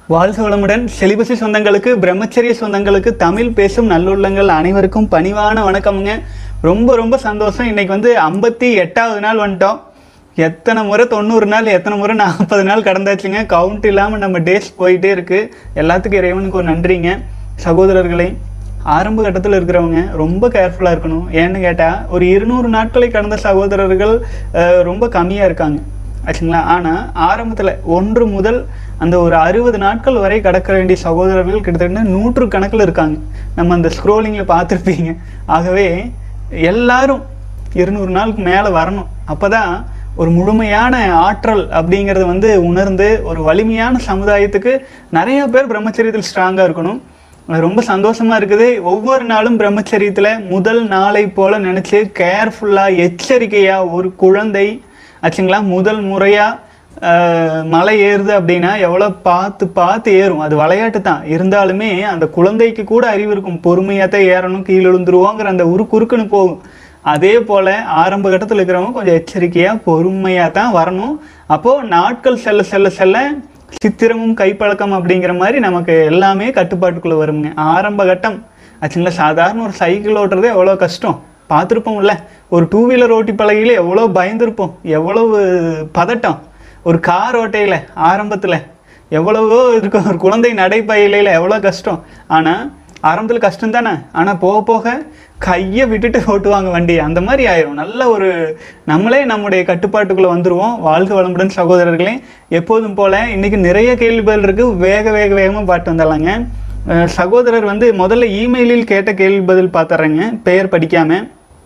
வாழ்க வளமுடன் செலிபசி சொந்தங்களுக்கு பிரம்மச்சரிய சொந்தங்களுக்கு தமிழ் பேசும் நல்லுள்ளங்கள் அனைவருக்கும் பணிவான வணக்கமுங்க ரொம்ப ரொம்ப சந்தோஷம் இன்னைக்கு வந்து ஐம்பத்தி எட்டாவது நாள் வந்துட்டோம் எத்தனை முறை தொண்ணூறு நாள் எத்தனை முறை நாற்பது நாள் கடந்தாச்சுங்க கவுண்ட் இல்லாமல் நம்ம டேஸ் போயிட்டே இருக்கு எல்லாத்துக்கும் இறைவனுக்கு ஒரு நன்றிங்க சகோதரர்களே ஆரம்ப கட்டத்தில் இருக்கிறவங்க ரொம்ப கேர்ஃபுல்லாக இருக்கணும் ஏன்னு கேட்டால் ஒரு இருநூறு நாட்களை கடந்த சகோதரர்கள் அஹ், ரொம்ப கம்மியாக இருக்காங்க ஆச்சுங்களா ஆனால் ஆரம்பத்தில் ஒன்று முதல் அந்த ஒரு அறுபது நாட்கள் வரை கடக்க வேண்டிய சகோதரர்கள் கிட்டத்தட்ட நூற்று கணக்கில் இருக்காங்க நம்ம அந்த ஸ்க்ரோலிங்கில் பார்த்துருப்பீங்க ஆகவே எல்லாரும் இருநூறு நாளுக்கு மேலே வரணும் அப்போ தான் ஒரு முழுமையான ஆற்றல் அப்படிங்கிறது வந்து உணர்ந்து ஒரு வலிமையான சமுதாயத்துக்கு நிறைய பேர் பிரம்மச்சரியத்தில் ஸ்ட்ராங்காக இருக்கணும் அது ரொம்ப சந்தோஷமா இருக்குது ஒவ்வொரு நாளும் பிரம்மச்சரியத்தில் முதல் நாளை போல நினச்சி கேர்ஃபுல்லாக எச்சரிக்கையாக ஒரு குழந்தை ஆச்சுங்களா முதல் முறையாக மலை ஏறுது அப்படின்னா எவ்வளோ பார்த்து பார்த்து ஏறும் அது விளையாட்டு தான் இருந்தாலுமே அந்த குழந்தைக்கு கூட அறிவு இருக்கும் பொறுமையாக தான் ஏறணும் கீழே விழுந்துருவோங்கிற அந்த உரு குறுக்குன்னு போகும் அதே போல் ஆரம்ப கட்டத்தில் இருக்கிறவங்க கொஞ்சம் எச்சரிக்கையாக பொறுமையாக தான் வரணும் அப்போது நாட்கள் செல்ல செல்ல செல்ல சித்திரமும் கைப்பழக்கம் அப்படிங்கிற மாதிரி நமக்கு எல்லாமே கட்டுப்பாட்டுக்குள்ளே வருங்க ஆரம்ப கட்டம் ஆச்சுங்களா சாதாரண ஒரு சைக்கிள் ஓட்டுறதே எவ்வளோ கஷ்டம் பார்த்துருப்போம்ல ஒரு டூ வீலர் ஓட்டி பழகையில எவ்வளோ பயந்துருப்போம் எவ்வளவு பதட்டம் ஒரு கார் ஓட்டையில் ஆரம்பத்தில் எவ்வளவோ இருக்கும் ஒரு குழந்தை நடைப்பயிலையில் எவ்வளோ கஷ்டம் ஆனால் ஆரம்பத்தில் கஷ்டம் தானே ஆனால் போக போக கையை விட்டுட்டு ஓட்டுவாங்க வண்டி அந்த மாதிரி ஆயிரும் நல்ல ஒரு நம்மளே நம்முடைய கட்டுப்பாட்டுக்குள்ளே வந்துருவோம் வாழ்க வளமுடன் சகோதரர்களே எப்போதும் போல் இன்னைக்கு நிறைய கேள்விகள் இருக்கு வேக வேக வேகமாக பாட்டு வந்துடலாங்க அஹ் சகோதரர் வந்து முதல்ல இமெயிலில் கேட்ட கேள்வி பதில் பார்த்துறேங்க பெயர் படிக்காமல்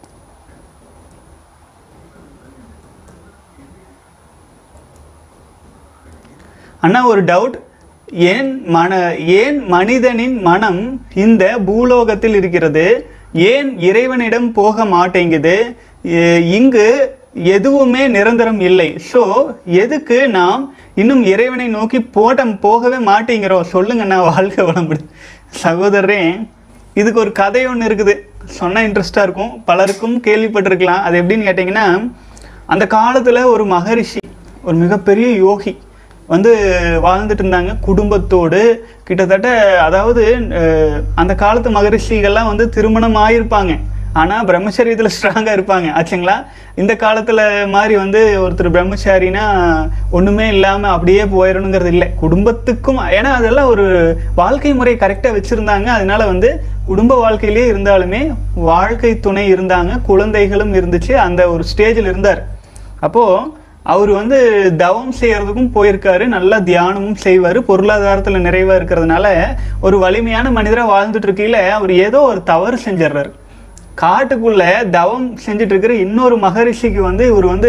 அண்ணா ஒரு டவுட் ஏன் மன ஏன் மனிதனின் மனம் இந்த பூலோகத்தில் இருக்கிறது ஏன் இறைவனிடம் போக மாட்டேங்குது எ- இங்கு எதுவுமே நிரந்தரம் இல்லை ஸோ எதுக்கு நாம் இன்னும் இறைவனை நோக்கி போட்டம் போகவே மாட்டேங்கிறோம் சொல்லுங்கண்ணா வாழ்க வளமுடன் சகோதரரே இதுக்கு ஒரு கதை ஒன்று இருக்குது சொன்னால் இன்ட்ரெஸ்டாக இருக்கும் பலருக்கும் கேள்விப்பட்டிருக்கலாம் அது எப்படின்னு கேட்டிங்கன்னா அந்த காலத்தில் ஒரு மகரிஷி ஒரு மிகப்பெரிய யோகி வந்து வாழ்ந்துட்டு இருந்தாங்க குடும்பத்தோடு கிட்டத்தட்ட அதாவது அஹ், அந்த காலத்து மகரிஷிகள்லாம் வந்து திருமணம் ஆயிருப்பாங்க ஆனால் பிரம்மச்சரியத்தில் ஸ்ட்ராங்காக இருப்பாங்க ஆச்சுங்களா இந்த காலத்தில் மாதிரி வந்து ஒருத்தர் பிரம்மச்சாரினா ஒன்றுமே இல்லாமல் அப்படியே போயிடணுங்கிறது இல்லை குடும்பத்துக்கும் ஏன்னா அதெல்லாம் ஒரு வாழ்க்கை முறை கரெக்டாக வச்சுருந்தாங்க அதனால வந்து குடும்ப வாழ்க்கையிலே இருந்தாலுமே வாழ்க்கை துணை இருந்தாங்க குழந்தைகளும் இருந்துச்சு அந்த ஒரு ஸ்டேஜில் இருந்தார் அப்போது அவர் வந்து தவம் செய்யறதுக்கும் போயிருக்காரு நல்லா தியானமும் செய்வார் பொருளாதாரத்தில் நிறைவாக இருக்கிறதுனால ஒரு வலிமையான மனிதராக வாழ்ந்துட்டு இருக்கையில அவர் ஏதோ ஒரு தவறு செஞ்சிடுறாரு காட்டுக்குள்ள தவம் செஞ்சுட்டு இருக்கிற இன்னொரு மகரிஷிக்கு வந்து இவர் வந்து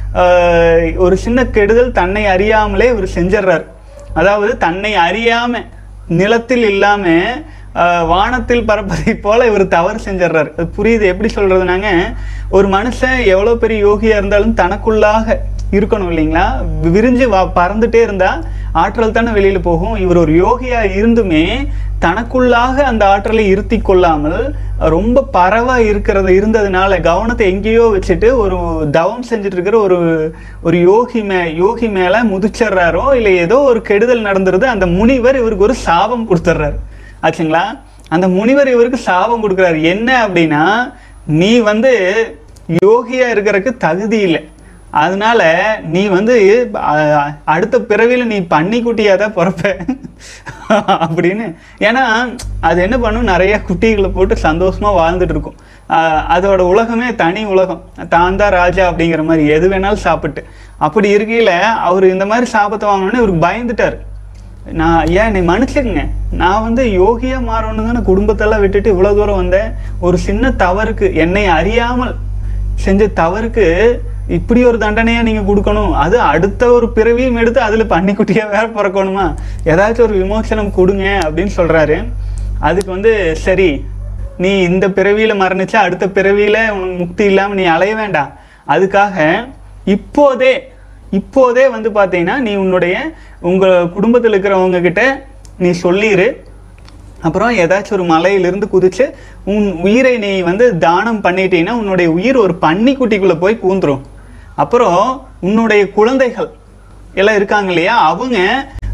ஆஹ், ஒரு சின்ன கெடுதல் தன்னை அறியாமலே இவர் செஞ்சிடுறாரு அதாவது தன்னை அறியாம நிலத்தில் இல்லாம ஆஹ், வானத்தில் பறப்பதை போல இவர் தவறு செஞ்சிடுறாரு அது புரியுது எப்படி சொல்றதுனாங்க ஒரு மனுஷன் எவ்வளோ பெரிய யோகியா இருந்தாலும் தனக்குள்ளாக இருக்கணும் இல்லைங்களா விரிஞ்சு வா பறந்துட்டே இருந்தா ஆற்றல் தானே வெளியில போகும் இவர் ஒரு யோகியா இருந்துமே தனக்குள்ளாக அந்த ஆற்றலை இருத்தி கொள்ளாமல் ரொம்ப பரவா இருக்கிறது இருந்ததுனால கவனத்தை எங்கேயோ வச்சுட்டு ஒரு தவம் செஞ்சுட்டு இருக்கிற ஒரு ஒரு யோகி மே யோகி மேல முதிச்சிடுறாரோ இல்லை ஏதோ ஒரு கெடுதல் நடந்துருது அந்த முனிவர் இவருக்கு ஒரு சாபம் கொடுத்துட்றாரு ஆச்சுங்களா அந்த முனிவர் இவருக்கு சாபம் கொடுக்குறாரு என்ன அப்படின்னா நீ வந்து யோகியா இருக்கிறதுக்கு தகுதி இல்லை அதனால நீ வந்து அ- அடுத்த பிறவியில் நீ பன்னிக்குட்டியாக தான் பிறப்ப அப்படின்னு ஏன்னா அது என்ன பண்ணும் நிறைய குட்டிகளை போட்டு சந்தோஷமா வாழ்ந்துட்டு இருக்கும் அஹ் அதோட உலகமே தனி உலகம் தான் தான் ராஜா அப்படிங்கிற மாதிரி எது வேணாலும் சாப்பிட்டு அப்படி இருக்கையில அவர் இந்த மாதிரி சாபத்தை வாங்கணும்னு இவருக்கு பயந்துட்டார் நான் ஏன் நீ மன்னிச்சுக்குங்க நான் வந்து யோகியா மாறணும் தானே குடும்பத்தெல்லாம் விட்டுட்டு இவ்வளோ தூரம் வந்தேன் ஒரு சின்ன தவறுக்கு என்னை அறியாமல் செஞ்ச தவறுக்கு இப்படி ஒரு தண்டனையா நீங்க கொடுக்கணும் அது அடுத்த ஒரு பிறவியும் எடுத்து அதுல பன்னிக்குட்டியா வேற பிறக்கணுமா ஏதாச்சும் ஒரு விமோசனம் கொடுங்க அப்படின்னு சொல்றாரு அதுக்கு வந்து சரி நீ இந்த பிறவியில மரணிச்சா அடுத்த பிறவியில உனக்கு முக்தி இல்லாம நீ அலைய வேண்டாம் அதுக்காக இப்போதே இப்போதே வந்து பார்த்தீங்கன்னா நீ உன்னுடைய உங்க குடும்பத்தில் இருக்கிறவங்க கிட்ட நீ சொல்லிடு அப்புறம் ஏதாச்சும் ஒரு மலையிலிருந்து குதிச்சு உன் உயிரை நீ வந்து தானம் பண்ணிட்டீங்கன்னா உன்னுடைய உயிர் ஒரு பன்னிக்குட்டிக்குள்ள போய் பூந்துரும் அப்புறம் உன்னுடைய குழந்தைகள் எல்லாம் இருக்காங்க இல்லையா அவங்க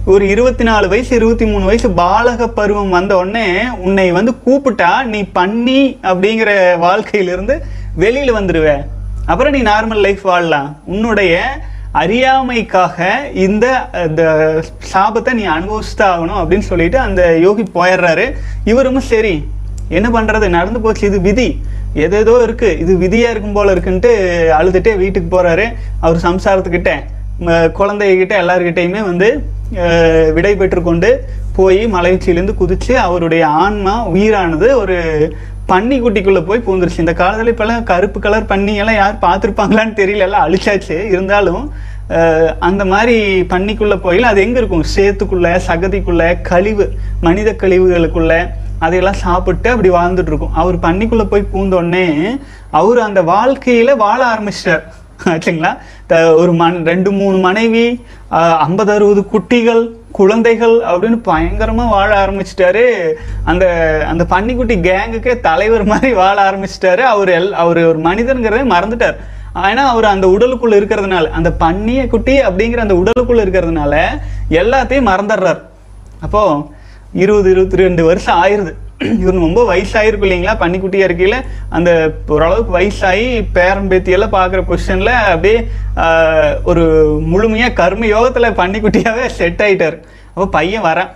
ஒரு இருபத்தி நாலு வயசு இருபத்தி மூணு வயசு பாலக பருவம் வந்த உடனே உன்னை வந்து கூப்பிட்டா நீ பண்ணி அப்படிங்கிற வாழ்க்கையிலிருந்து வெளியில வந்துடுவ அப்புறம் நீ நார்மல் லைஃப் வாழலாம் உன்னுடைய அறியாமைக்காக இந்த இந்த சாபத்தை நீ அனுபவிச்சுதான் ஆகணும் அப்படின்னு சொல்லிட்டு அந்த யோகி போயிடுறாரு இவரும் சரி என்ன பண்றது நடந்து போச்சு இது விதி எதேதோ இருக்கு இது விதியா இருக்கும் போல இருக்குன்ட்டு அழுதுட்டே வீட்டுக்கு போறாரு அவர் சம்சாரத்துக்கிட்ட ம- குழந்தைகிட்ட எல்லார்கிட்டையுமே வந்து அஹ், விடை பெற்றுக்கொண்டு போய் மலையுச்சியிலேருந்து குதிச்சு அவருடைய ஆன்மா உயிரானது ஒரு பன்னிக்குட்டிக்குள்ள போய் பூந்துருச்சு இந்த காலத்துல இப்பெல்லாம் கருப்பு கலர் பன்னி எல்லாம் யார் பார்த்துருப்பாங்களான்னு தெரியல எல்லாம் அழிச்சாச்சு இருந்தாலும் அஹ், அந்த மாதிரி பன்னிக்குள்ள போயில அது எங்க இருக்கும் சேத்துக்குள்ள சகதிக்குள்ள கழிவு மனித கழிவுகளுக்குள்ள அதையெல்லாம் சாப்பிட்டு அப்படி வாழ்ந்துட்டு இருக்கும் அவர் பன்னிக்குள்ள போய் பூந்தோடனே அவர் அந்த வாழ்க்கையில வாழ ஆரம்பிச்சிட்டார் ஆச்சுங்களா த- ஒரு மன் ரெண்டு மூணு மனைவி ஐம்பது அறுபது குட்டிகள் குழந்தைகள் அப்படின்னு பயங்கரமா வாழ ஆரம்பிச்சிட்டாரு அந்த அந்த பன்னிக்குட்டி கேங்குக்கே தலைவர் மாதிரி வாழ ஆரம்பிச்சிட்டாரு அவர் எல் அவர் ஒரு மனிதனுங்கிறதே மறந்துட்டார் ஆனா அவர் அந்த உடலுக்குள்ள இருக்கிறதுனால அந்த பன்னிய குட்டி அப்படிங்கிற அந்த உடலுக்குள்ள இருக்கிறதுனால எல்லாத்தையும் மறந்துடுறார் அப்போ இருபது இருபத்தி ரெண்டு வருஷம் ஆயிருது இவர் ரொம்ப வயசாயிருக்கும் இல்லைங்களா பன்னிக்குட்டியா இருக்கையில அந்த ஓரளவுக்கு வயசாகி பேரன் பேத்தியெல்லாம் பார்க்குற பொசிஷன்ல அப்படியே ஆஹ், ஒரு முழுமையா கர்ம யோகத்துல பன்னிக்குட்டியாவே செட் ஆயிட்டார் அப்போ பையன் வரேன்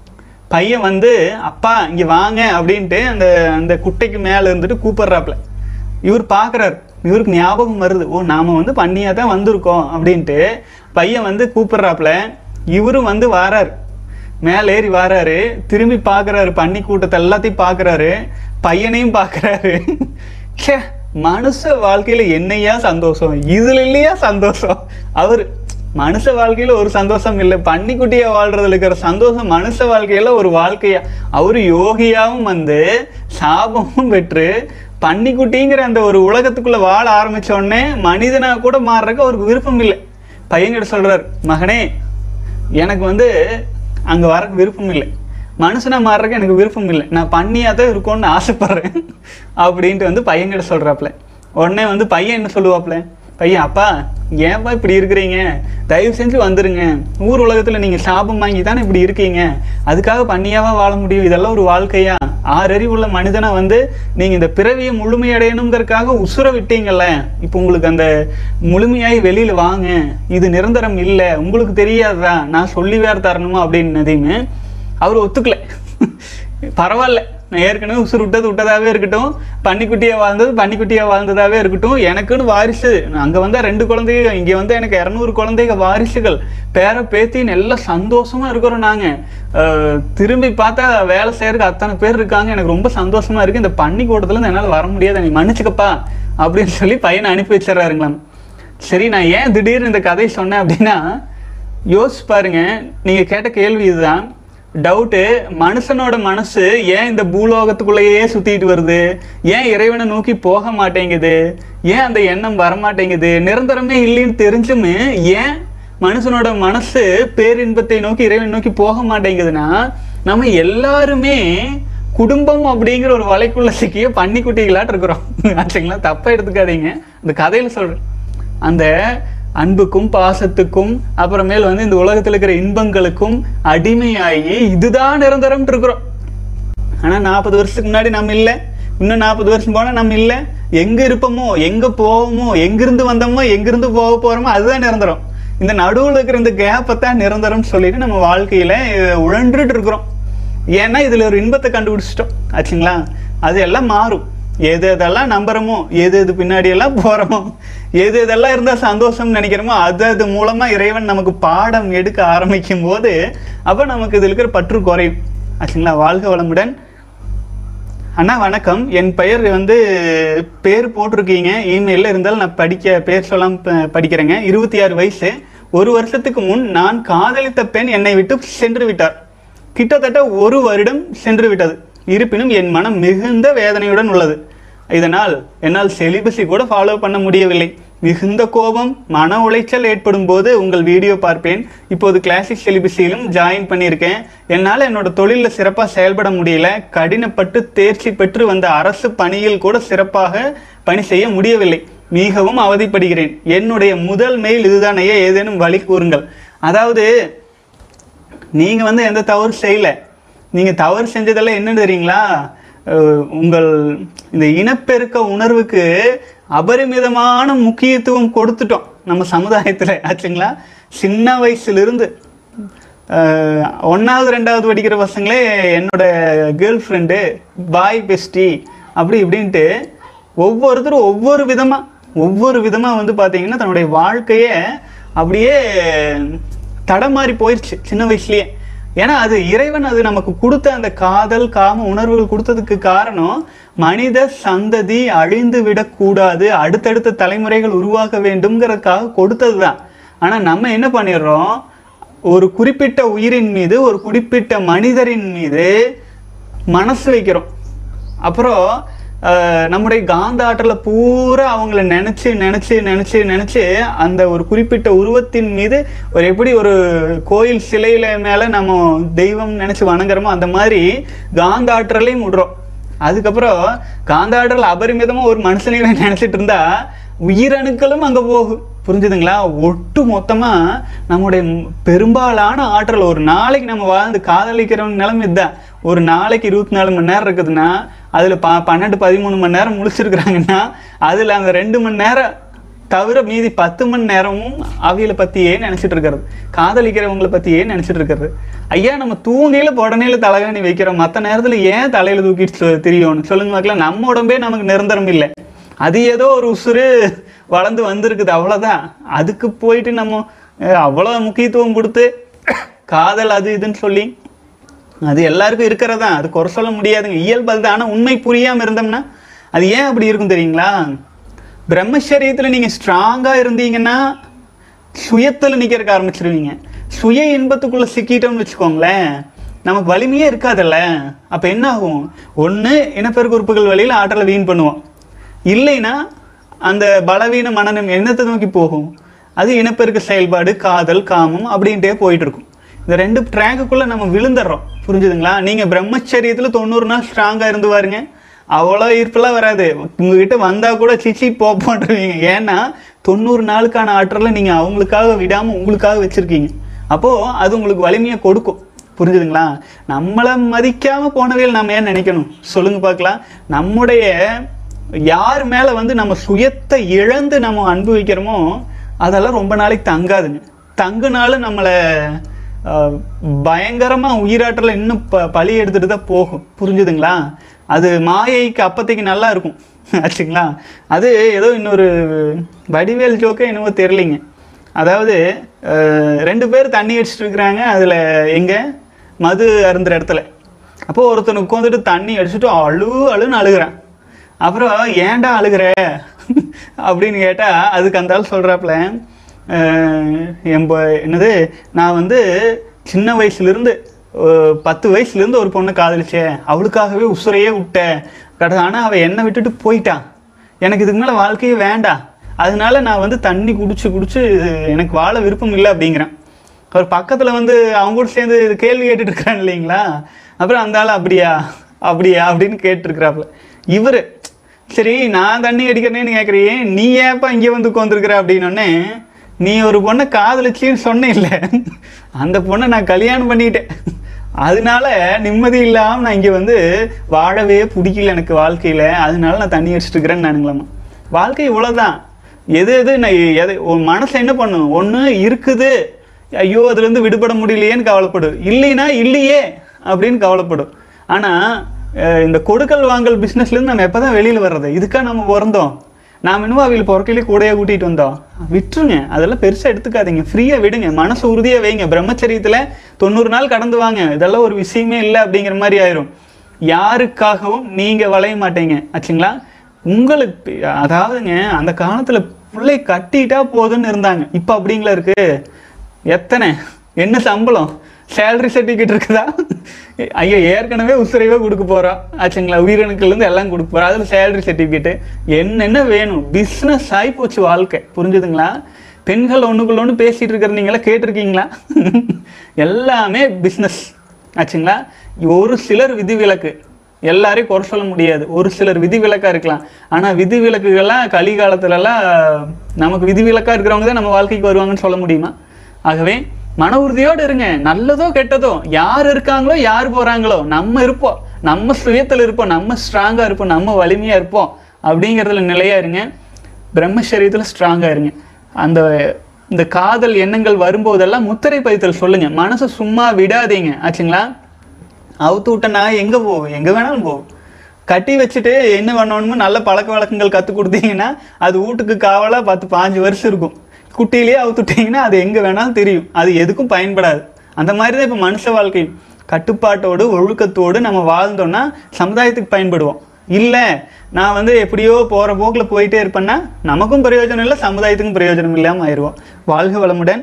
பையன் வந்து அப்பா இங்க வாங்க அப்படின்ட்டு அந்த அந்த குட்டைக்கு மேல இருந்துட்டு கூப்பிடுறாப்புல இவர் பார்க்கறாரு இவருக்கு ஞாபகம் வருது ஓ நாம வந்து பண்ணியா தான் வந்திருக்கோம் அப்படின்ட்டு பையன் வந்து கூப்பிடுறாப்புல இவரும் வந்து வாராரு மேலே ஏறி வாராரு திரும்பி பார்க்கறாரு பன்னி கூட்டத்தை எல்லாத்தையும் பார்க்கறாரு பையனையும் பார்க்கறாரு ச்சே மனுஷ வாழ்க்கையில என்னையா சந்தோஷம் இதுல இல்லையா சந்தோஷம் அவர் மனுஷ வாழ்க்கையில ஒரு சந்தோஷம் இல்லை பன்னிக்குட்டியா வாழ்றதுல இருக்கிற சந்தோஷம் மனுஷ வாழ்க்கையில ஒரு வாழ்க்கையா அவரு யோகியாவும் வந்து சாபமும் பெற்று பன்னிக்குட்டிங்கிற அந்த ஒரு உலகத்துக்குள்ள வாழ ஆரம்பிச்ச உடனே மனிதனா கூட மாறுறதுக்கு அவருக்கு விருப்பம் இல்லை பையன்கிட்ட சொல்றாரு மகனே எனக்கு வந்து அங்க வரக்கு விருப்பம் இல்லை மனுஷனா மாறுறதுக்கு எனக்கு விருப்பம் இல்லை நான் பண்ணியா தான் இருக்கும்னு ஆசைப்படுறேன் அப்படின்ட்டு வந்து பையன்கிட்ட சொல்றாப்புல உடனே வந்து பையன் என்ன சொல்லுவாப்புல பையன் அப்பா ஏன்ப்பா இப்படி இருக்கிறீங்க தயவு செஞ்சு வந்துருங்க ஊர் உலகத்துல நீங்க சாபம் வாங்கி தானே இப்படி இருக்கீங்க அதுக்காக பண்ணியாவா வாழ முடியும் இதெல்லாம் ஒரு வாழ்க்கையா ஆறறிவுள்ள மனிதனை வந்து நீங்க இந்த பிறவியை முழுமையடையணுங்கிறதுக்காக உசுர விட்டீங்கல்ல இப்போ உங்களுக்கு அந்த முழுமையாய் வெளியில வாங்க இது நிரந்தரம் இல்லை உங்களுக்கு தெரியாதா நான் சொல்லி வேற தரணுமா அப்படின்னதையுமே அவர் ஒத்துக்கல பரவாயில்ல நான் ஏற்கனவே உசுறு விட்டது விட்டதாவே இருக்கட்டும் பன்னிக்குட்டியா வாழ்ந்தது பன்னிக்குட்டியா வாழ்ந்ததாவே இருக்கட்டும் எனக்குன்னு வாரிசு அங்க வந்தா ரெண்டு குழந்தைங்க இங்க வந்து எனக்கு இரநூறு குழந்தைங்க வாரிசுகள் பேர பேத்தின்னு எல்லாம் சந்தோஷமா இருக்கிறோம் நாங்க அஹ், திரும்பி பார்த்தா வேலை செய்யறதுக்கு அத்தனை பேர் இருக்காங்க எனக்கு ரொம்ப சந்தோஷமா இருக்கு இந்த பன்னி கூட்டத்துல இருந்து என்னால வர முடியாது நீ மன்னிச்சுக்கப்பா அப்படின்னு சொல்லி பையனை அனுப்பி வச்சிடறாருங்களாம் சரி நான் ஏன் திடீர்னு இந்த கதை சொன்னேன் அப்படின்னா யோசிச்சு பாருங்க நீங்க கேட்ட கேள்வி இதுதான் டவுட்டு மனுஷனோட மனசு ஏன் இந்த பூலோகத்துக்குள்ளேயே சுத்திட்டு வருது ஏன் இறைவனை நோக்கி போக மாட்டேங்குது ஏன் அந்த எண்ணம் வரமாட்டேங்குது நிரந்தரமே இல்லைன்னு தெரிஞ்சுமே ஏன் மனுஷனோட மனசு பேரின்பத்தை நோக்கி இறைவனை நோக்கி போக மாட்டேங்குதுன்னா நம்ம எல்லாருமே குடும்பம் அப்படிங்கிற ஒரு வலைக்குள்ள சிக்கிய பன்னிக்குட்டிகளாட்டு இருக்கிறோம் ஆச்சுங்களா தப்பா எடுத்துக்காதீங்க இந்த கதையில சொல்றேன் அந்த அன்புக்கும் பாசத்துக்கும் அப்புறமேல் வந்து இந்த உலகத்துல இருக்கிற இன்பங்களுக்கும் அடிமையாகி இதுதான் நிரந்தரம் இருக்கிறோம் ஆனா நாற்பது வருஷத்துக்கு முன்னாடி நம்ம இல்லை இன்னும் நாற்பது வருஷம் போனா நம்ம இல்லை எங்க இருப்போமோ எங்க போவோமோ எங்கிருந்து வந்தோமோ எங்கிருந்து போக போறோமோ அதுதான் நிரந்தரம் இந்த நடுவுல இருக்கிற இந்த கேப்பை தான் நிரந்தரம்னு சொல்லிட்டு நம்ம வாழ்க்கையில அஹ், உழன்றுட்டு இருக்கிறோம் ஏன்னா இதுல ஒரு இன்பத்தை கண்டுபிடிச்சிட்டோம் ஆச்சுங்களா அது எல்லாம் மாறும் எது எதெல்லாம் நம்புறோமோ எது எது பின்னாடி எல்லாம் போறோமோ எது எதெல்லாம் இருந்தா சந்தோஷம்னு நினைக்கிறோமோ அது அது மூலமா இறைவன் நமக்கு பாடம் எடுக்க ஆரம்பிக்கும் போது அப்ப நமக்கு இதுல இருக்கிற பற்று குறையும் ஆச்சுங்களா வாழ்க வளமுடன் அண்ணா வணக்கம் என் பெயர் வந்து பேர் போட்டிருக்கீங்க இமெயிலில் இருந்தாலும் நான் படிக்க பேர் சொல்லாம ப- படிக்கிறேங்க இருபத்தி ஆறு வயசு ஒரு வருஷத்துக்கு முன் நான் காதலித்த பெண் என்னை விட்டு சென்று விட்டார் கிட்டத்தட்ட ஒரு வருடம் சென்று விட்டது இருப்பினும் என் மனம் மிகுந்த வேதனையுடன் உள்ளது இதனால் என்னால் செலிபஸை கூட ஃபாலோ பண்ண முடியவில்லை மிகுந்த கோபம் மன உளைச்சல் ஏற்படும் போது உங்கள் வீடியோ பார்ப்பேன் இப்போது கிளாசிக் செலிபஸிலும் ஜாயின் பண்ணியிருக்கேன் என்னால் என்னோட தொழிலில் சிறப்பாக செயல்பட முடியல கடினப்பட்டு தேர்ச்சி பெற்று வந்த அரசு பணியில் கூட சிறப்பாக பணி செய்ய முடியவில்லை மிகவும் அவதிப்படுகிறேன் என்னுடைய முதல் மெயில் இதுதானையே ஏதேனும் வழி கூறுங்கள் அதாவது நீங்க வந்து எந்த தவறு செய்யல நீங்க தவறு செஞ்சதெல்லாம் என்னன்னு தெரியுங்களா அஹ் உங்கள் இந்த இனப்பெருக்க உணர்வுக்கு அபரிமிதமான முக்கியத்துவம் கொடுத்துட்டோம் நம்ம சமுதாயத்துல ஆச்சுங்களா சின்ன வயசுல இருந்து அஹ் ஒண்ணாவது ரெண்டாவது படிக்கிற பசங்களே என்னோட கேர்ள் ஃப்ரெண்டு பாய் பெஸ்டி அப்படி இப்படின்ட்டு ஒவ்வொருத்தரும் ஒவ்வொரு விதமா ஒவ்வொரு விதமா வந்து பாத்தீங்கன்னா தன்னுடைய வாழ்க்கைய அப்படியே தடமாறி போயிடுச்சு சின்ன வயசுலயே ஏன்னா அது இறைவன் அது நமக்கு கொடுத்த அந்த காதல் காம உணர்வுகள் கொடுத்ததுக்கு காரணம் மனித சந்ததி அழிந்து விடக்கூடாது அடுத்தடுத்த தலைமுறைகள் உருவாக வேண்டும்ங்கிறதுக்காக கொடுத்ததுதான் ஆனா நம்ம என்ன பண்ணிடுறோம் ஒரு குறிப்பிட்ட உயிரின் மீது ஒரு குறிப்பிட்ட மனிதரின் மீது மனசு வைக்கிறோம் அப்புறம் அஹ், நம்முடைய காந்த ஆற்றல பூரா அவங்கள நினைச்சு நினைச்சு நினைச்சு நினைச்சு அந்த ஒரு குறிப்பிட்ட உருவத்தின் மீது ஒரு எப்படி ஒரு கோயில் சிலையில மேல நம்ம தெய்வம் நினைச்சு வணங்குறோமோ அந்த மாதிரி காந்த ஆற்றலையும் விடுறோம் அதுக்கப்புறம் காந்த ஆற்றல் அபரிமிதமா ஒரு மனுஷனையே நினைச்சிட்டு இருந்தா உயிரணுக்களும் அங்க போகும் புரிஞ்சுதுங்களா ஒட்டு மொத்தமா நம்முடைய ம்- பெரும்பாலான ஆற்றல் ஒரு நாளைக்கு நம்ம வாழ்ந்து காதலிக்கிற நிலைமை இதுதான் ஒரு நாளைக்கு இருபத்தி நாலு மணி நேரம் இருக்குதுன்னா அதுல ப பன்னெண்டு பதிமூணு மணி நேரம் முழிச்சிருக்கிறாங்கன்னா அதுல அந்த ரெண்டு மணி நேரம் தவிர மீதி பத்து மணி நேரமும் அவியலை பத்தியே நினைச்சிட்டு இருக்கிறது காதலிக்கிறவங்களை பத்தியே நினைச்சிட்டு இருக்கிறது ஐயா நம்ம தூங்கையில உடனேல தலைகாணி வைக்கிறோம் மத்த நேரத்துல ஏன் தலையில தூக்கிட்டு சொ- திரியோன்னு சொல்லுங்க பார்க்கலாம் நம்ம உடம்பே நமக்கு நிரந்தரம் இல்லை அது ஏதோ ஒரு உசுறு வளர்ந்து வந்திருக்குது அவ்வளவுதான் அதுக்கு போயிட்டு நம்ம அஹ், அவ்வளவு முக்கியத்துவம் கொடுத்து காதல் அது இதுன்னு சொல்லி அது எல்லாருக்கும் இருக்கிறதா அது குறை சொல்ல முடியாதுங்க இயல்பு அதுதான் ஆனா உண்மை புரியாம இருந்தோம்னா அது ஏன் அப்படி இருக்கும் தெரியுங்களா பிரம்மச்சரியத்துல நீங்க ஸ்ட்ராங்கா இருந்தீங்கன்னா சுயத்துல நிக்கிறதுக்கு ஆரம்பிச்சிருவீங்க சுய இன்பத்துக்குள்ள சிக்கிட்டோம்னு வச்சுக்கோங்களேன் நமக்கு வலிமையே இருக்காதுல்ல அப்ப என்ன ஆகும் ஒண்ணு இனப்பெருக்க உறுப்புகள் வழியில ஆற்றலை வீண் பண்ணுவோம் இல்லைன்னா அந்த பலவீன மனநம் என்னத்தை நோக்கி போகும் அது இனப்பெருக்க செயல்பாடு காதல் காமம் அப்படின்ட்டே போயிட்டு இருக்கும் இந்த ரெண்டு ட்ராக்குக்குள்ள நம்ம விழுந்துடுறோம் புரிஞ்சுதுங்களா நீங்க பிரம்மச்சரியத்துல தொண்ணூறு நாள் ஸ்ட்ராங்கா இருந்து பாருங்க அவ்வளோ ஈர்ப்பெல்லாம் வராது உங்ககிட்ட வந்தா கூட சிச்சி போப்போன்றீங்க ஏன்னா தொண்ணூறு நாளுக்கான ஆற்றலை நீங்க அவங்களுக்காக விடாம உங்களுக்காக வச்சிருக்கீங்க அப்போ அது உங்களுக்கு வலிமையை கொடுக்கும் புரிஞ்சுதுங்களா நம்மளை மதிக்காம போனவையில் நம்ம ஏன் நினைக்கணும் சொல்லுங்க பார்க்கலாம் நம்முடைய யார் மேல வந்து நம்ம சுயத்தை இழந்து நம்ம அன்பு வைக்கிறோமோ அதெல்லாம் ரொம்ப நாளைக்கு தங்காதுங்க தங்குனாலும் நம்மளை அஹ், பயங்கரமா உயிராற்றல இன்னும் ப பழி எடுத்துட்டு தான் போகும் புரிஞ்சுதுங்களா அது மாயைக்கு அப்பத்தைக்கு நல்லா இருக்கும் ஆச்சுங்களா அது ஏதோ இன்னொரு வடிவேல் ஜோக்கே என்னவோ தெரியலிங்க அதாவது அஹ், ரெண்டு பேர் தண்ணி அடிச்சிட்டு இருக்கிறாங்க அதுல எங்க மது அருந்துற இடத்துல அப்போ ஒருத்தன் உட்காந்துட்டு தண்ணி அடிச்சுட்டு அழு அழுன்னு அழுகுறான் அப்புறம் ஏன்டா அழுகுற அப்படின்னு கேட்டா அதுக்கு அந்த ஆள் சொல்றாப்புல அஹ், என் ப- என்னது நான் வந்து சின்ன வயசுல இருந்து அஹ், பத்து வயசுல இருந்து ஒரு பொண்ணை காதலிச்சேன் அவளுக்காகவே உசுரையே விட்டேன் கடைசி ஆனா அவ என்னை விட்டுட்டு போயிட்டான் எனக்கு இதுக்கு மேல வாழ்க்கையே வேண்டாம் அதனால நான் வந்து தண்ணி குடிச்சு குடிச்சு எனக்கு வாழ விருப்பம் இல்லை அப்படிங்கிறேன் அவர் பக்கத்துல வந்து அவங்க கூட சேர்ந்து இது கேள்வி கேட்டுட்டு இருக்கிறான் இல்லைங்களா அப்புறம் அந்த ஆள் அப்படியா அப்படியா அப்படின்னு கேட்டுருக்கிறாப்புல இவரு சரி நான் தண்ணி அடிக்கிறேன்னு கேட்குறியே நீ ஏப்பா இங்கே வந்து உட்காந்துருக்குற அப்படின்னோடனே நீ ஒரு பொண்ணை காதலிச்சின்னு சொன்ன இல்லை அந்த பொண்ணை நான் கல்யாணம் பண்ணிட்டேன் அதனால நிம்மதி இல்லாம நான் இங்க வந்து வாழவே பிடிக்கல எனக்கு வாழ்க்கையில அதனால நான் தண்ணி அடிச்சிட்டு இருக்கிறேன்னு நானுங்களாமா வாழ்க்கை இவ்வளவுதான் எது எது நான் எது உன் மனசு என்ன பண்ணும் ஒண்ணு இருக்குது ஐயோ அதுல இருந்து விடுபட முடியலையேன்னு கவலைப்படும் இல்லைன்னா இல்லையே அப்படின்னு கவலைப்படும் ஆனா அஹ், இந்த கொடுக்கல் வாங்கல் பிசினஸ்ல இருந்து நம்ம எப்பதான் வெளியில வர்றது இதுக்கா நம்ம பிறந்தோம் நாம் இன்னும் அவங்களுக்கு பிறக்கையிலே கூடையே கூட்டிட்டு வந்தோம் விட்டுருங்க அதெல்லாம் பெருசா எடுத்துக்காதீங்க ஃப்ரீயா விடுங்க மனசு உறுதியா வைங்க பிரம்மச்சரியத்துல தொண்ணூறு நாள் கடந்து வாங்க இதெல்லாம் ஒரு விஷயமே இல்லை அப்படிங்கிற மாதிரி ஆயிரும் யாருக்காகவும் நீங்க வளைய மாட்டீங்க ஆச்சுங்களா உங்களுக்கு அதாவதுங்க அந்த காலத்துல பிள்ளை கட்டிட்டா போதும்னு இருந்தாங்க இப்ப அப்படிங்களா இருக்கு எத்தனை என்ன சம்பளம் சேலரி சர்டிஃபிகேட் இருக்குதா ஐயோ ஏற்கனவே உசுரைவே கொடுக்க போறோம் ஆச்சுங்களா உயிரணுக்கள் இருந்து எல்லாம் கொடுக்க போறோம் அதுல சேலரி சர்டிஃபிகேட் என்னென்ன வேணும் பிஸ்னஸ் ஆகி போச்சு வாழ்க்கை புரிஞ்சுதுங்களா பெண்கள் ஒண்ணுக்குள்ள ஒண்ணு பேசிட்டு இருக்கிற நீங்களா கேட்டிருக்கீங்களா எல்லாமே பிஸ்னஸ் ஆச்சுங்களா ஒரு சிலர் விதிவிலக்கு எல்லாரையும் குறை சொல்ல முடியாது ஒரு சிலர் விதிவிலக்கா இருக்கலாம் ஆனா விதிவிலக்குகள்லாம் கலிகாலத்துல எல்லாம் நமக்கு விதிவிலக்கா இருக்கிறவங்க தான் நம்ம வாழ்க்கைக்கு வருவாங்கன்னு சொல்ல முடியுமா ஆகவே மன உறுதியோடு இருங்க நல்லதோ கெட்டதோ யார் இருக்காங்களோ யார் போறாங்களோ நம்ம இருப்போம் நம்ம சுயத்தில் இருப்போம் நம்ம ஸ்ட்ராங்கா இருப்போம் நம்ம வலிமையா இருப்போம் அப்படிங்கிறதுல நிலையா இருங்க பிரம்மச்சரியத்தில் ஸ்ட்ராங்கா இருங்க அந்த இந்த காதல் எண்ணங்கள் வரும்போதெல்லாம் முத்திரை பதித்தல் சொல்லுங்க மனசை சும்மா விடாதீங்க ஆச்சுங்களா அவுத்து விட்டனா எங்கே போகும் எங்கே வேணாலும் போகும் கட்டி வச்சுட்டு என்ன பண்ணணுமோ நல்ல பழக்க வழக்கங்கள் கற்றுக் கொடுத்தீங்கன்னா அது வீட்டுக்கு காவலாக பத்து பாஞ்சு வருஷம் இருக்கும் குட்டியிலேயே அவுத்து விட்டீங்கன்னா அது எங்கே வேணாலும் தெரியும் அது எதுக்கும் பயன்படாது அந்த மாதிரி தான் இப்போ மனுஷ வாழ்க்கை கட்டுப்பாட்டோடு ஒழுக்கத்தோடு நம்ம வாழ்ந்தோம்னா சமுதாயத்துக்கு பயன்படுவோம் இல்லை நான் வந்து எப்படியோ போகிற போக்கில் போயிட்டே இருப்பேன்னா நமக்கும் பிரயோஜனம் இல்லை சமுதாயத்துக்கும் பிரயோஜனம் இல்லாமல் ஆயிடுவோம் வாழ்க வளமுடன்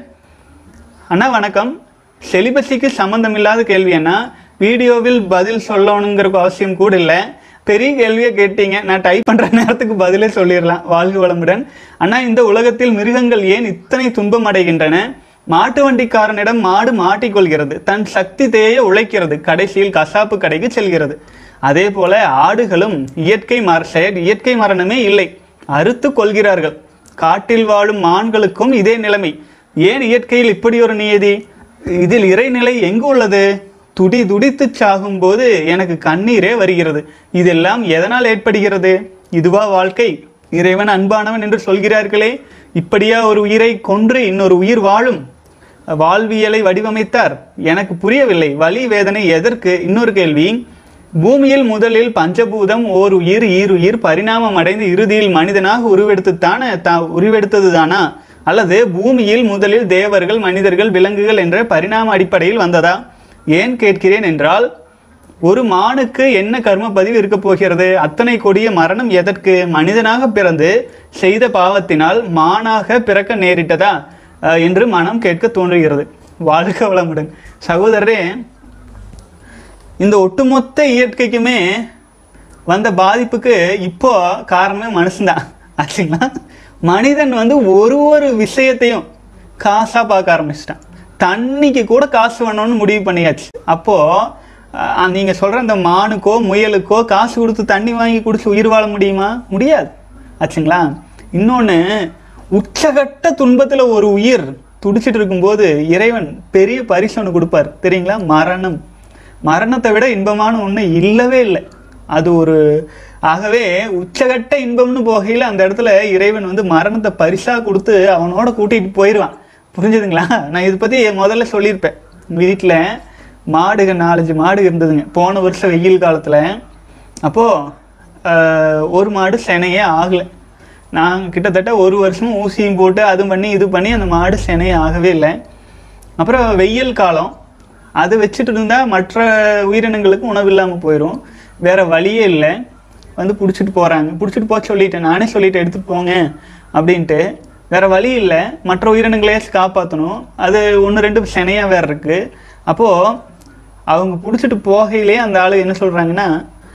அண்ணா வணக்கம் செலிபஸிக்கு சம்மந்தம் இல்லாத கேள்வி அண்ணா வீடியோவில் பதில் சொல்லணுங்கிற அவசியம் கூட இல்லை பெரிய கேள்வியை கேட்டீங்க நான் டைப் பண்ணுற நேரத்துக்கு பதிலே சொல்லிடலாம் வாழ்க வளமுடன் அண்ணா இந்த உலகத்தில் மிருகங்கள் ஏன் இத்தனை துன்பம் அடைகின்றன மாட்டு வண்டிக்காரனிடம் மாடு மாட்டிக்கொள்கிறது தன் சக்தி தேய உழைக்கிறது கடைசியில் கசாப்பு கடைக்கு செல்கிறது அதே போல ஆடுகளும் இயற்கை மர செயல் இயற்கை மரணமே இல்லை அறுத்து கொள்கிறார்கள் காட்டில் வாழும் மான்களுக்கும் இதே நிலைமை ஏன் இயற்கையில் இப்படி ஒரு நியதி இதில் இறைநிலை எங்கு உள்ளது துடி துடித்து சாகும்போது எனக்கு கண்ணீரே வருகிறது இதெல்லாம் எதனால் ஏற்படுகிறது இதுவா வாழ்க்கை இறைவன் அன்பானவன் என்று சொல்கிறார்களே இப்படியா ஒரு உயிரை கொன்று இன்னொரு உயிர் வாழும் வாழ்வியலை வடிவமைத்தார் எனக்கு புரியவில்லை வலி வேதனை எதற்கு இன்னொரு கேள்வி பூமியில் முதலில் பஞ்சபூதம் ஓர் உயிர் ஈருயிர் பரிணாமம் அடைந்து இறுதியில் மனிதனாக உருவெடுத்துத்தானே தா உருவெடுத்தது தானா அல்லது பூமியில் முதலில் தேவர்கள் மனிதர்கள் விலங்குகள் என்ற பரிணாம அடிப்படையில் வந்ததா ஏன் கேட்கிறேன் என்றால் ஒரு மானுக்கு என்ன கர்ம பதிவு இருக்க போகிறது அத்தனை கொடிய மரணம் எதற்கு மனிதனாக பிறந்து செய்த பாவத்தினால் மானாக பிறக்க நேரிட்டதா அஹ், என்று மனம் கேட்க தோன்றுகிறது வாழ்க வளமுடன் சகோதரரே இந்த ஒட்டுமொத்த இயற்கைக்குமே வந்த பாதிப்புக்கு இப்போ காரணமே மனுஷன்தான் ஆச்சுங்களா மனிதன் வந்து ஒரு ஒரு விஷயத்தையும் காசா பார்க்க ஆரம்பிச்சிட்டான் தண்ணிக்கு கூட காசு வேணும்னு முடிவு பண்ணியாச்சு அப்போ அஹ், நீங்க சொல்ற அந்த மானுக்கோ முயலுக்கோ காசு கொடுத்து தண்ணி வாங்கி குடிச்சு உயிர் வாழ முடியுமா முடியாது ஆச்சுங்களா இன்னொன்று உச்சகட்ட துன்பத்துல ஒரு உயிர் துடிச்சிட்டு இருக்கும்போது இறைவன் பெரிய பரிசு ஒன்று கொடுப்பார் தெரியுங்களா மரணம் மரணத்தை விட இன்பமான ஒன்று இல்லவே இல்லை அது ஒரு ஆகவே உச்சகட்ட இன்பம்னு போகையில் அந்த இடத்துல இறைவன் வந்து மரணத்தை பரிசா கொடுத்து அவனோட கூட்டிட்டு போயிடுவான் புரிஞ்சுதுங்களா நான் இதை பற்றி முதல்ல சொல்லியிருப்பேன் வீட்டில் மாடுக நாலஞ்சு மாடு இருந்ததுங்க போன வருஷம் வெயில் காலத்தில் அப்போது ஒரு மாடு செனையே ஆகலை நான் கிட்டத்தட்ட ஒரு வருஷமும் ஊசியும் போட்டு அது பண்ணி இது பண்ணி அந்த மாடு செனையே ஆகவே இல்லை அப்புறம் வெயில் காலம் அது வச்சுட்டு இருந்தால் மற்ற உயிரினங்களுக்கு உணவு இல்லாமல் போயிடும் வேற வழியே இல்லை வந்து பிடிச்சிட்டு போகிறாங்க பிடிச்சிட்டு போக சொல்லிட்டேன் நானே சொல்லிட்டு எடுத்துகிட்டு போங்க அப்படின்ட்டு வேற வழி இல்லை மற்ற உயிரினங்களையாச்சும் காப்பாற்றணும் அது ஒன்று ரெண்டு செனையாக வேற இருக்குது அப்போது அவங்க பிடிச்சிட்டு போகையிலே அந்த ஆளு என்ன சொல்கிறாங்கன்னா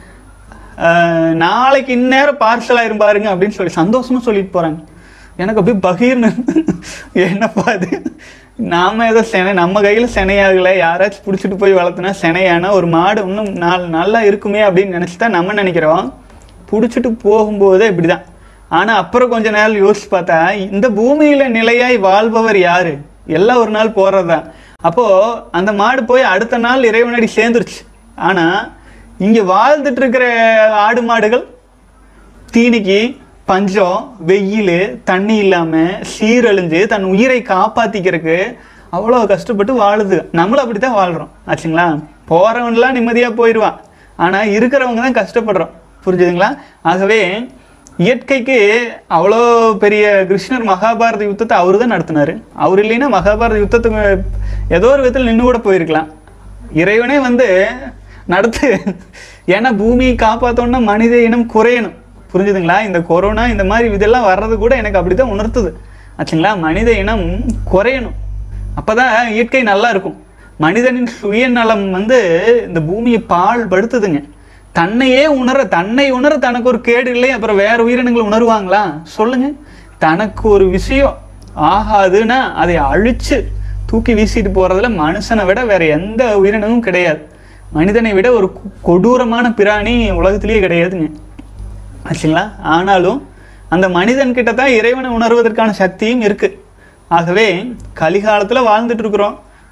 ஆஹ் நாளைக்கு இந்நேரம் பார்சல் ஆயிரும் பாருங்க அப்படின்னு சொல்லி சந்தோஷமா சொல்லிட்டு போறாங்க எனக்கு அப்படியே பகீர்னு என்னப்பா அது நாம ஏதோ செனை நம்ம கையில செனையாகல யாராச்சும் பிடிச்சிட்டு போய் வளர்த்துனா செனையானா ஒரு மாடு இன்னும் நாள் நல்லா இருக்குமே அப்படின்னு நினைச்சு தான் நம்ம நினைக்கிறோம் பிடிச்சிட்டு போகும்போதே இப்படிதான் ஆனா அப்புறம் கொஞ்ச நேரம் யோசிச்சு பார்த்தா இந்த பூமியில நிலையாய் வாழ்பவர் யாரு எல்லாம் ஒரு நாள் போறதுதான் அப்போ அந்த மாடு போய் அடுத்த நாள் இறைவனடி சேர்ந்துருச்சு ஆனா இங்க வாழ்ந்துட்டு இருக்கிற ஆடு மாடுகள் தீனிக்கு பஞ்சம் வெயில் தண்ணி இல்லாம சீரழிஞ்சு தன் உயிரை காப்பாத்திக்கிறதுக்கு அவ்வளோ கஷ்டப்பட்டு வாழுது நம்மளும் அப்படித்தான் வாழ்றோம் ஆச்சுங்களா போறவன்லாம் நிம்மதியா போயிடுவான் ஆனா இருக்கிறவங்க தான் கஷ்டப்படுறோம் புரிஞ்சுதுங்களா ஆகவே இயற்கைக்கு அவ்வளோ பெரிய கிருஷ்ணர் மகாபாரத யுத்தத்தை அவரு தான் நடத்தினாரு அவர் இல்லைன்னா மகாபாரத யுத்தத்துக்கு ஏதோ ஒரு விதத்தில் நின்று கூட போயிருக்கலாம் இறைவனே வந்து நடத்து ஏன்னா பூமியை காப்பாற்றோன்னா மனித இனம் குறையணும் புரிஞ்சுதுங்களா இந்த கொரோனா இந்த மாதிரி இதெல்லாம் வர்றது கூட எனக்கு அப்படிதான் உணர்த்துது ஆச்சுங்களா மனித இனம் குறையணும் அப்பதான் இயற்கை நல்லா இருக்கும் மனிதனின் சுயநலம் வந்து இந்த பூமியை பால் படுத்துதுங்க தன்னையே உணர தன்னை உணர தனக்கு ஒரு கேடு இல்லை அப்புறம் வேற உயிரினங்கள் உணருவாங்களா சொல்லுங்க தனக்கு ஒரு விஷயம் ஆகாதுன்னா அதை அழிச்சு தூக்கி வீசிட்டு போறதுல மனுஷனை விட வேற எந்த உயிரினமும் கிடையாது மனிதனை விட ஒரு கொ- கொடூரமான பிராணி உலகத்திலேயே கிடையாதுங்க ஆச்சுங்களா ஆனாலும் அந்த மனிதன் கிட்ட தான் இறைவனை உணர்வதற்கான சக்தியும் இருக்கு ஆகவே கலிகாலத்துல வாழ்ந்துட்டு இருக்கிறோம்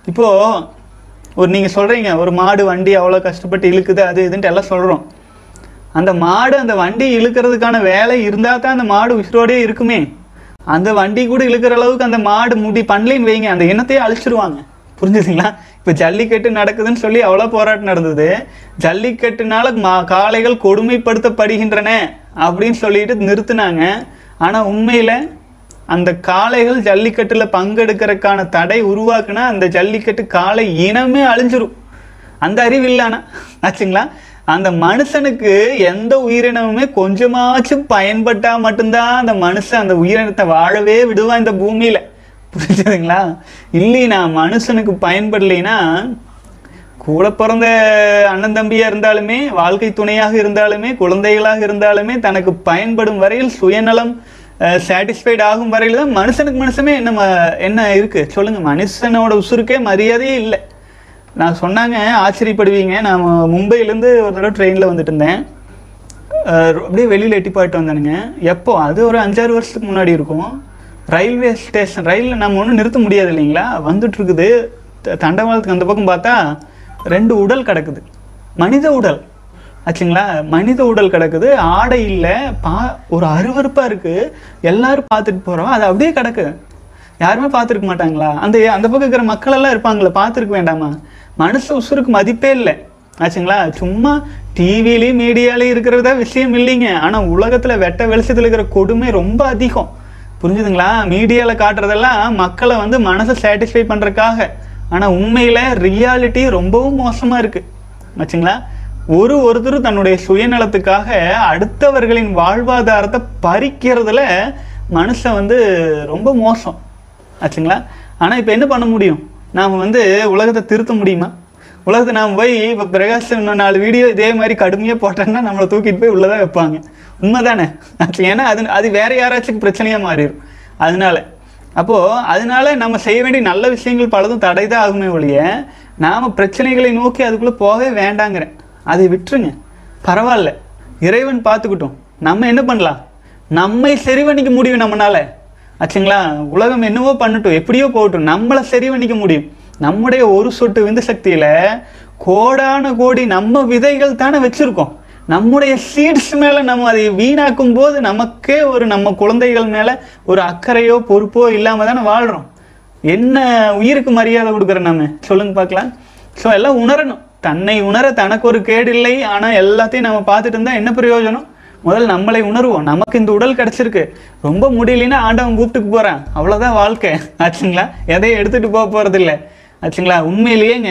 இப்போ ஒரு நீங்க சொல்றீங்க ஒரு மாடு வண்டி அவ்வளோ கஷ்டப்பட்டு இழுக்குது அது இதுன்ட்டு எல்லாம் சொல்றோம் அந்த மாடு அந்த வண்டி இழுக்கிறதுக்கான வேலை இருந்தா தான் அந்த மாடு உயிரோடே இருக்குமே அந்த வண்டி கூட இழுக்கிற அளவுக்கு அந்த மாடு முடி பண்ணலின்னு வைங்க அந்த இனத்தையே அழிச்சிருவாங்க புரிஞ்சுதுங்களா இப்போ ஜல்லிக்கட்டு நடக்குதுன்னு சொல்லி அவ்வளோ போராட்டம் நடந்தது ஜல்லிக்கட்டுனால மா காளைகள் கொடுமைப்படுத்தப்படுகின்றன அப்படின்னு சொல்லிட்டு நிறுத்துனாங்க ஆனா உண்மையில அந்த காளைகள் ஜல்லிக்கட்டுல பங்கெடுக்கிறதுக்கான தடை உருவாக்குனா அந்த ஜல்லிக்கட்டு காளை இனமே அழிஞ்சிரும் அந்த அறிவு இல்லைனா ஆச்சுங்களா அந்த மனுஷனுக்கு எந்த உயிரினமுமே கொஞ்சமாச்சும் பயன்பட்டா மட்டும்தான் அந்த மனுஷன் அந்த உயிரினத்தை வாழவே விடுவான் இந்த பூமியில புரிஞ்சுதுங்களா இல்லைனா மனுஷனுக்கு பயன்படலைன்னா கூட பிறந்த அண்ணன் தம்பியா இருந்தாலுமே வாழ்க்கை துணையாக இருந்தாலுமே குழந்தைகளாக இருந்தாலுமே தனக்கு பயன்படும் வரையில் சுயநலம் சாட்டிஸ்ஃபைட் ஆகும் வரையில் தான் மனுஷனுக்கு மனுஷமே என்ன ம- என்ன இருக்கு சொல்லுங்க மனுஷனோட உசுருக்கே மரியாதையே இல்லை நான் சொன்னாங்க ஆச்சரியப்படுவீங்க நான் மும்பையிலேருந்து ஒரு தடவை ட்ரெயினில் வந்துட்டு இருந்தேன் அஹ் அப்படியே வெளியில் எட்டி போயிட்டு வந்தானுங்க எப்போ அது ஒரு அஞ்சாறு வருஷத்துக்கு முன்னாடி இருக்கும் ரயில்வே ஸ்டேஷன் ரயிலில் நம்ம ஒன்றும் நிறுத்த முடியாது இல்லைங்களா வந்துட்டு இருக்குது த- தண்டவாளத்துக்கு அந்த பக்கம் பார்த்தா ரெண்டு உடல் கிடக்குது மனித உடல் ஆச்சுங்களா மனித உடல் கிடக்குது ஆடை இல்லை பா ஒரு அருவருப்பாக இருக்குது எல்லாரும் பார்த்துட்டு போகிறோம் அது அப்படியே கிடக்கு யாருமே பார்த்துருக்க மாட்டாங்களா அந்த அந்த பக்கம் இருக்கிற மக்கள் எல்லாம் இருப்பாங்களே பார்த்துருக்க வேண்டாமா மனுஷ உசுருக்கு மதிப்பே இல்லை ஆச்சுங்களா சும்மா டிவிலையும் மீடியாலையும் இருக்கிறதா விஷயம் இல்லைங்க ஆனால் உலகத்தில் வெட்ட வெளிச்சத்தில் இருக்கிற கொடுமை ரொம்ப அதிகம் புரிஞ்சுதுங்களா மீடியாவில் காட்டுறதெல்லாம் மக்களை வந்து மனசை சாட்டிஸ்ஃபை பண்ணுறதுக்காக ஆனால் உண்மையில் ரியாலிட்டி ரொம்பவும் மோசமாக இருக்குது ஆச்சுங்களா ஒரு ஒருத்தர் தன்னுடைய சுயநலத்துக்காக அடுத்தவர்களின் வாழ்வாதாரத்தை பறிக்கிறதுல மனுஷன் வந்து ரொம்ப மோசம் ஆச்சுங்களா ஆனால் இப்போ என்ன பண்ண முடியும் நாம் வந்து உலகத்தை திருத்த முடியுமா உலகத்தை நாம் போய் இப்போ பிரகாஷ் இன்னும் நாலு வீடியோ இதே மாதிரி கடுமையாக போட்டோன்னா நம்மளை தூக்கிட்டு போய் உள்ளதான் வைப்பாங்க உண்மைதானே ஆச்சு ஏன்னா அது அது வேற யாராச்சும் பிரச்சனையாக மாறிடும் அதனால அப்போது அதனால நம்ம செய்ய வேண்டிய நல்ல விஷயங்கள் பலதும் தடை தான் ஆகுமே ஒழிய நாம் பிரச்சனைகளை நோக்கி அதுக்குள்ளே போகவே வேண்டாங்கிறேன் அதை விட்டுருங்க பரவாயில்ல இறைவன் பார்த்துக்கிட்டோம் நம்ம என்ன பண்ணலாம் நம்மை சரி பண்ணிக்க முடியும் நம்மனால ஆச்சுங்களா உலகம் என்னவோ பண்ணட்டும் எப்படியோ போகட்டும் நம்மளை சரி பண்ணிக்க முடியும் நம்முடைய ஒரு சொட்டு விந்து சக்தியில கோடான கோடி நம்ம விதைகள் தானே வச்சிருக்கோம் நம்முடைய சீட்ஸ் மேல நம்ம அதை வீணாக்கும் போது நமக்கே ஒரு நம்ம குழந்தைகள் மேல ஒரு அக்கறையோ பொறுப்போ இல்லாம தானே வாழ்றோம் என்ன உயிருக்கு மரியாதை கொடுக்குறோம் நம்ம சொல்லுங்க பார்க்கலாம் ஸோ எல்லாம் உணரணும் தன்னை உணர தனக்கு ஒரு கேடு இல்லை ஆனா எல்லாத்தையும் நம்ம பார்த்துட்டு இருந்தா என்ன பிரயோஜனம் முதல்ல நம்மளை உணர்வோம் நமக்கு இந்த உடல் கிடைச்சிருக்கு ரொம்ப முடியலன்னா ஆண்டவன் கூப்பிட்டுக்கு போறான் அவ்வளவுதான் வாழ்க்கை ஆச்சுங்களா எதையும் எடுத்துட்டு போக போறது இல்லை ஆச்சுங்களா உண்மையிலேயேங்க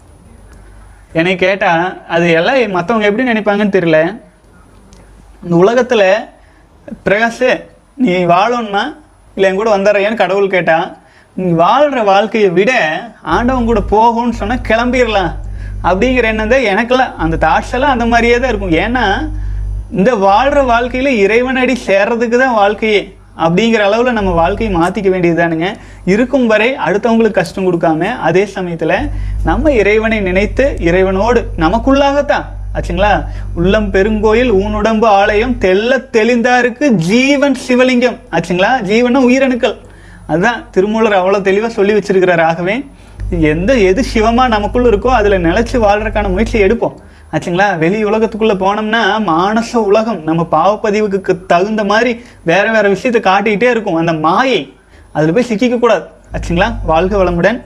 என்னை கேட்டா அது எல்லாம் மற்றவங்க எப்படி நினைப்பாங்கன்னு தெரியல இந்த உலகத்துல பிரகாஷ் நீ வாழணும்னா இல்லை என் கூட வந்துடுறியான்னு கடவுள் கேட்டா நீ வாழ்ற வாழ்க்கையை விட ஆண்டவன் கூட போகும்னு சொன்னா கிளம்பிடலாம் அப்படிங்கிற எண்ணம் தான் எனக்கெல்லாம் அந்த தாட்ஸ் எல்லாம் அந்த மாதிரியே தான் இருக்கும் ஏன்னா இந்த வாழ்ற வாழ்க்கையில இறைவனடி சேர்றதுக்கு தான் வாழ்க்கையே அப்படிங்கிற அளவில் நம்ம வாழ்க்கையை மாற்றிக்க வேண்டியதுதானுங்க இருக்கும் வரை அடுத்தவங்களுக்கு கஷ்டம் கொடுக்காம அதே சமயத்தில் நம்ம இறைவனை நினைத்து இறைவனோடு நமக்குள்ளாகத்தான் ஆச்சுங்களா உள்ளம் பெருங்கோயில் ஊனுடம்பு ஆலயம் தெள்ள தெளிந்தாருக்கு ஜீவன் சிவலிங்கம் ஆச்சுங்களா ஜீவனா உயிரணுக்கள் அதுதான் திருமூலர் அவ்வளோ தெளிவாக சொல்லி வச்சிருக்கிறார் ஆகவே எந்த எது சிவமா நமக்குள்ள இருக்கோ அதில் நிலைச்சு வாழ்றதுக்கான முயற்சி எடுப்போம் ஆச்சுங்களா வெளி உலகத்துக்குள்ள போனோம்னா மானச உலகம் நம்ம பாவப்பதிவுக்கு கு- தகுந்த மாதிரி வேற வேற விஷயத்தை காட்டிக்கிட்டே இருக்கும் அந்த மாயை அதில் போய் சிக்கிக்க கூடாது ஆச்சுங்களா வாழ்க வளமுடன்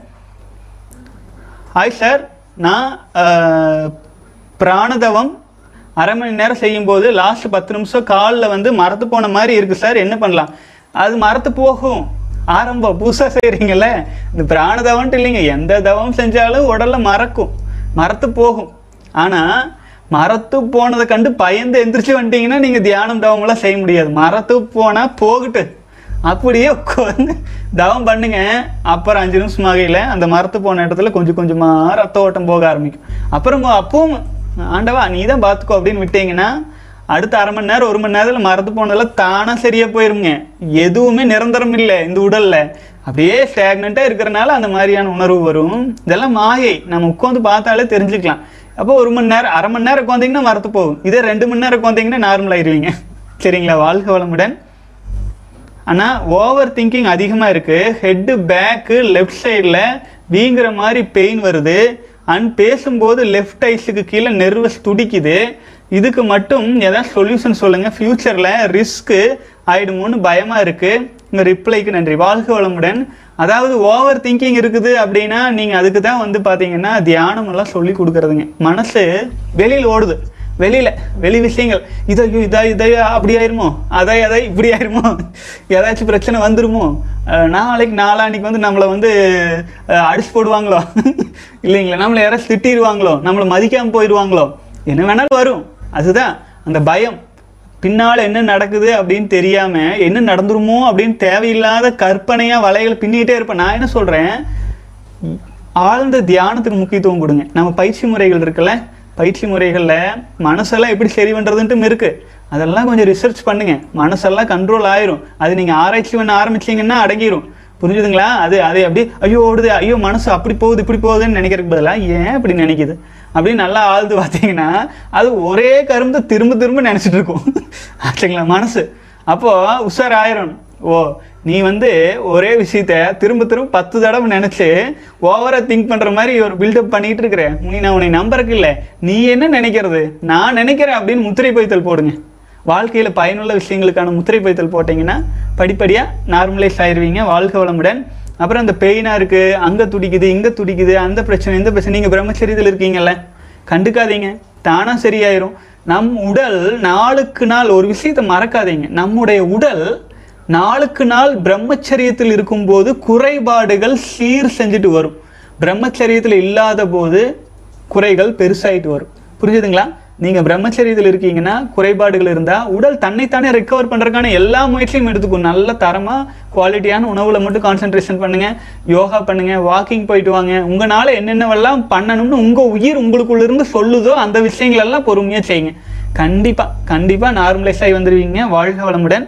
ஹாய் சார் நான் அஹ், பிராணதவம் அரை மணி நேரம் செய்யும்போது லாஸ்ட் பத்து நிமிஷம் காலில் வந்து மரத்து போன மாதிரி இருக்கு சார் என்ன பண்ணலாம் அது மரத்து போகும் ஆரம்பம் புதுசாக செய்கிறீங்கல்ல இந்த பிராணதவன்ட்டு இல்லைங்க எந்த தவம் செஞ்சாலும் உடல்ல மறக்கும் மரத்து போகும் ஆனால் மரத்து போனதை கண்டு பயந்து எந்திரிச்சு வந்துட்டீங்கன்னா நீங்கள் தியானம் தவமெல்லாம் செய்ய முடியாது மரத்து போனால் போகட்டு அப்படியே உட்காந்து தவம் பண்ணுங்க அப்புறம் அஞ்சு நிமிஷம் ஆகையில் அந்த மரத்து போன இடத்துல கொஞ்சம் கொஞ்சமாக ரத்த ஓட்டம் போக ஆரம்பிக்கும் அப்புறம் அப்பவும் ஆண்டவா நீ தான் பார்த்துக்கோ அப்படின்னு விட்டீங்கன்னா அடுத்த அரை மணி நேரம் ஒரு மணி நேரத்தில் மரத்து போனதெல்லாம் தானாக சரியாக போயிருங்க எதுவுமே நிரந்தரம் இல்லை இந்த உடல்ல அப்படியே ஸ்டாக்னண்ட்டாக இருக்கிறனால அந்த மாதிரியான உணர்வு வரும் இதெல்லாம் மாயை நம்ம உட்காந்து பார்த்தாலே தெரிஞ்சுக்கலாம் அப்போ ஒரு மணி நேரம் அரை மணி நேரம் உட்காந்திங்கன்னா மரத்து போகும் இதே ரெண்டு மணி நேரம் உட்காந்திங்கன்னா நார்மல் ஆயிருவீங்க சரிங்களா வாழ்க வளமுடன் ஆனால் ஓவர் திங்கிங் அதிகமாக இருக்குது ஹெட்டு பேக்கு லெஃப்ட் சைடில் வீங்குற மாதிரி பெயின் வருது அண்ட் பேசும்போது லெஃப்ட் ஐஸுக்கு கீழே நெர்வஸ் துடிக்குது இதுக்கு மட்டும் ஏதாவது சொல்யூஷன் சொல்லுங்கள் ஃப்யூச்சரில் ரிஸ்க்கு ஆயிடுமோன்னு பயமாக இருக்குது உங்கள் ரிப்ளைக்கு நன்றி வாழ்க வளமுடன் அதாவது ஓவர் திங்கிங் இருக்குது அப்படின்னா நீங்கள் அதுக்கு தான் வந்து பார்த்தீங்கன்னா தியானம் எல்லாம் சொல்லி கொடுக்குறதுங்க மனசு வெளியில் ஓடுது வெளியில வெளி விஷயங்கள் இதை இதா இதை அப்படி ஆயிருமோ அதை அதை இப்படி ஆயிருமோ ஏதாச்சும் பிரச்சனை வந்துருமோ அஹ் நாளைக்கு நாளான்னைக்கு வந்து நம்மளை வந்து அஹ், அடிச்சு போடுவாங்களோ இல்லைங்களா நம்மளை யாராச்சும் திட்டிடுவாங்களோ நம்மளை மதிக்காம போயிடுவாங்களோ என்ன வேணாலும் வரும் அதுதான் அந்த பயம் பின்னால் என்ன நடக்குது அப்படின்னு தெரியாம என்ன நடந்துருமோ அப்படின்னு தேவையில்லாத கற்பனையா வலைகள் பின்னிட்டே இருப்பேன் நான் என்ன சொல்றேன் ஆழ்ந்த தியானத்துக்கு முக்கியத்துவம் கொடுங்க நம்ம பயிற்சி முறைகள் இருக்குல்ல பயிற்சி முறைகளில் மனசெல்லாம் எப்படி சரி பண்ணுறதுன்ட்டு இருக்கு அதெல்லாம் கொஞ்சம் ரிசர்ச் பண்ணுங்க மனசெல்லாம் கண்ட்ரோல் ஆயிரும் அது நீங்கள் ஆராய்ச்சி பண்ண ஆரம்பிச்சீங்கன்னா அடங்கிரும் புரிஞ்சுதுங்களா அது அது அப்படி ஐயோ ஓடுது ஐயோ மனசு அப்படி போகுது இப்படி போகுதுன்னு நினைக்கிறதுக்கு பதிலாக ஏன் இப்படி நினைக்குது அப்படின்னு நல்லா ஆழ்ந்து பார்த்தீங்கன்னா அது ஒரே கரும்பு திரும்ப திரும்ப நினச்சிட்டு இருக்கும் ஆச்சுங்களா மனசு அப்போது உஷார் ஆயிரும் ஓ நீ வந்து ஒரே விஷயத்த திரும்ப திரும்ப பத்து தடவை நினைச்சு ஓவரா திங்க் பண்ற மாதிரி ஒரு பில்டப் பண்ணிட்டு இருக்கிற நீ நான் உன்னை நம்புறக்கு இல்லை நீ என்ன நினைக்கிறது நான் நினைக்கிறேன் அப்படின்னு முத்திரை பைத்தல் போடுங்க வாழ்க்கையில பயனுள்ள விஷயங்களுக்கான முத்திரை பைத்தல் போட்டீங்கன்னா படிப்படியா நார்மலைஸ் ஆயிருவீங்க வாழ்க்கை வளமுடன் அப்புறம் அந்த பெயினா இருக்கு அங்க துடிக்குது இங்க துடிக்குது அந்த பிரச்சனை இந்த பிரச்சனை நீங்க பிரம்மச்சரியத்தில் இருக்கீங்கல்ல கண்டுக்காதீங்க தானா சரியாயிரும் நம் உடல் நாளுக்கு நாள் ஒரு விஷயத்தை மறக்காதீங்க நம்முடைய உடல் நாளுக்கு நாள் பிரம்மச்சரியத்தில் இருக்கும்போது குறைபாடுகள் சீர் செஞ்சுட்டு வரும் பிரம்மச்சரியத்தில் இல்லாத போது குறைகள் பெருசாயிட்டு வரும் புரிஞ்சுதுங்களா நீங்க பிரம்மச்சரியத்தில் இருக்கீங்கன்னா குறைபாடுகள் இருந்தா உடல் தன்னைத்தானே ரெக்கவர் பண்றதுக்கான எல்லா முயற்சியும் எடுத்துக்கும் நல்ல தரமா குவாலிட்டியான உணவுல மட்டும் கான்சென்ட்ரேஷன் பண்ணுங்க யோகா பண்ணுங்க வாக்கிங் போயிட்டு வாங்க உங்களால என்னென்னவெல்லாம் பண்ணணும்னு உங்க உயிர் உங்களுக்குள்ள இருந்து சொல்லுதோ அந்த விஷயங்கள் எல்லாம் பொறுமையா செய்யுங்க கண்டிப்பா கண்டிப்பா நார்மலைஸ் ஆகி வந்துருவீங்க வாழ்க வளமுடன்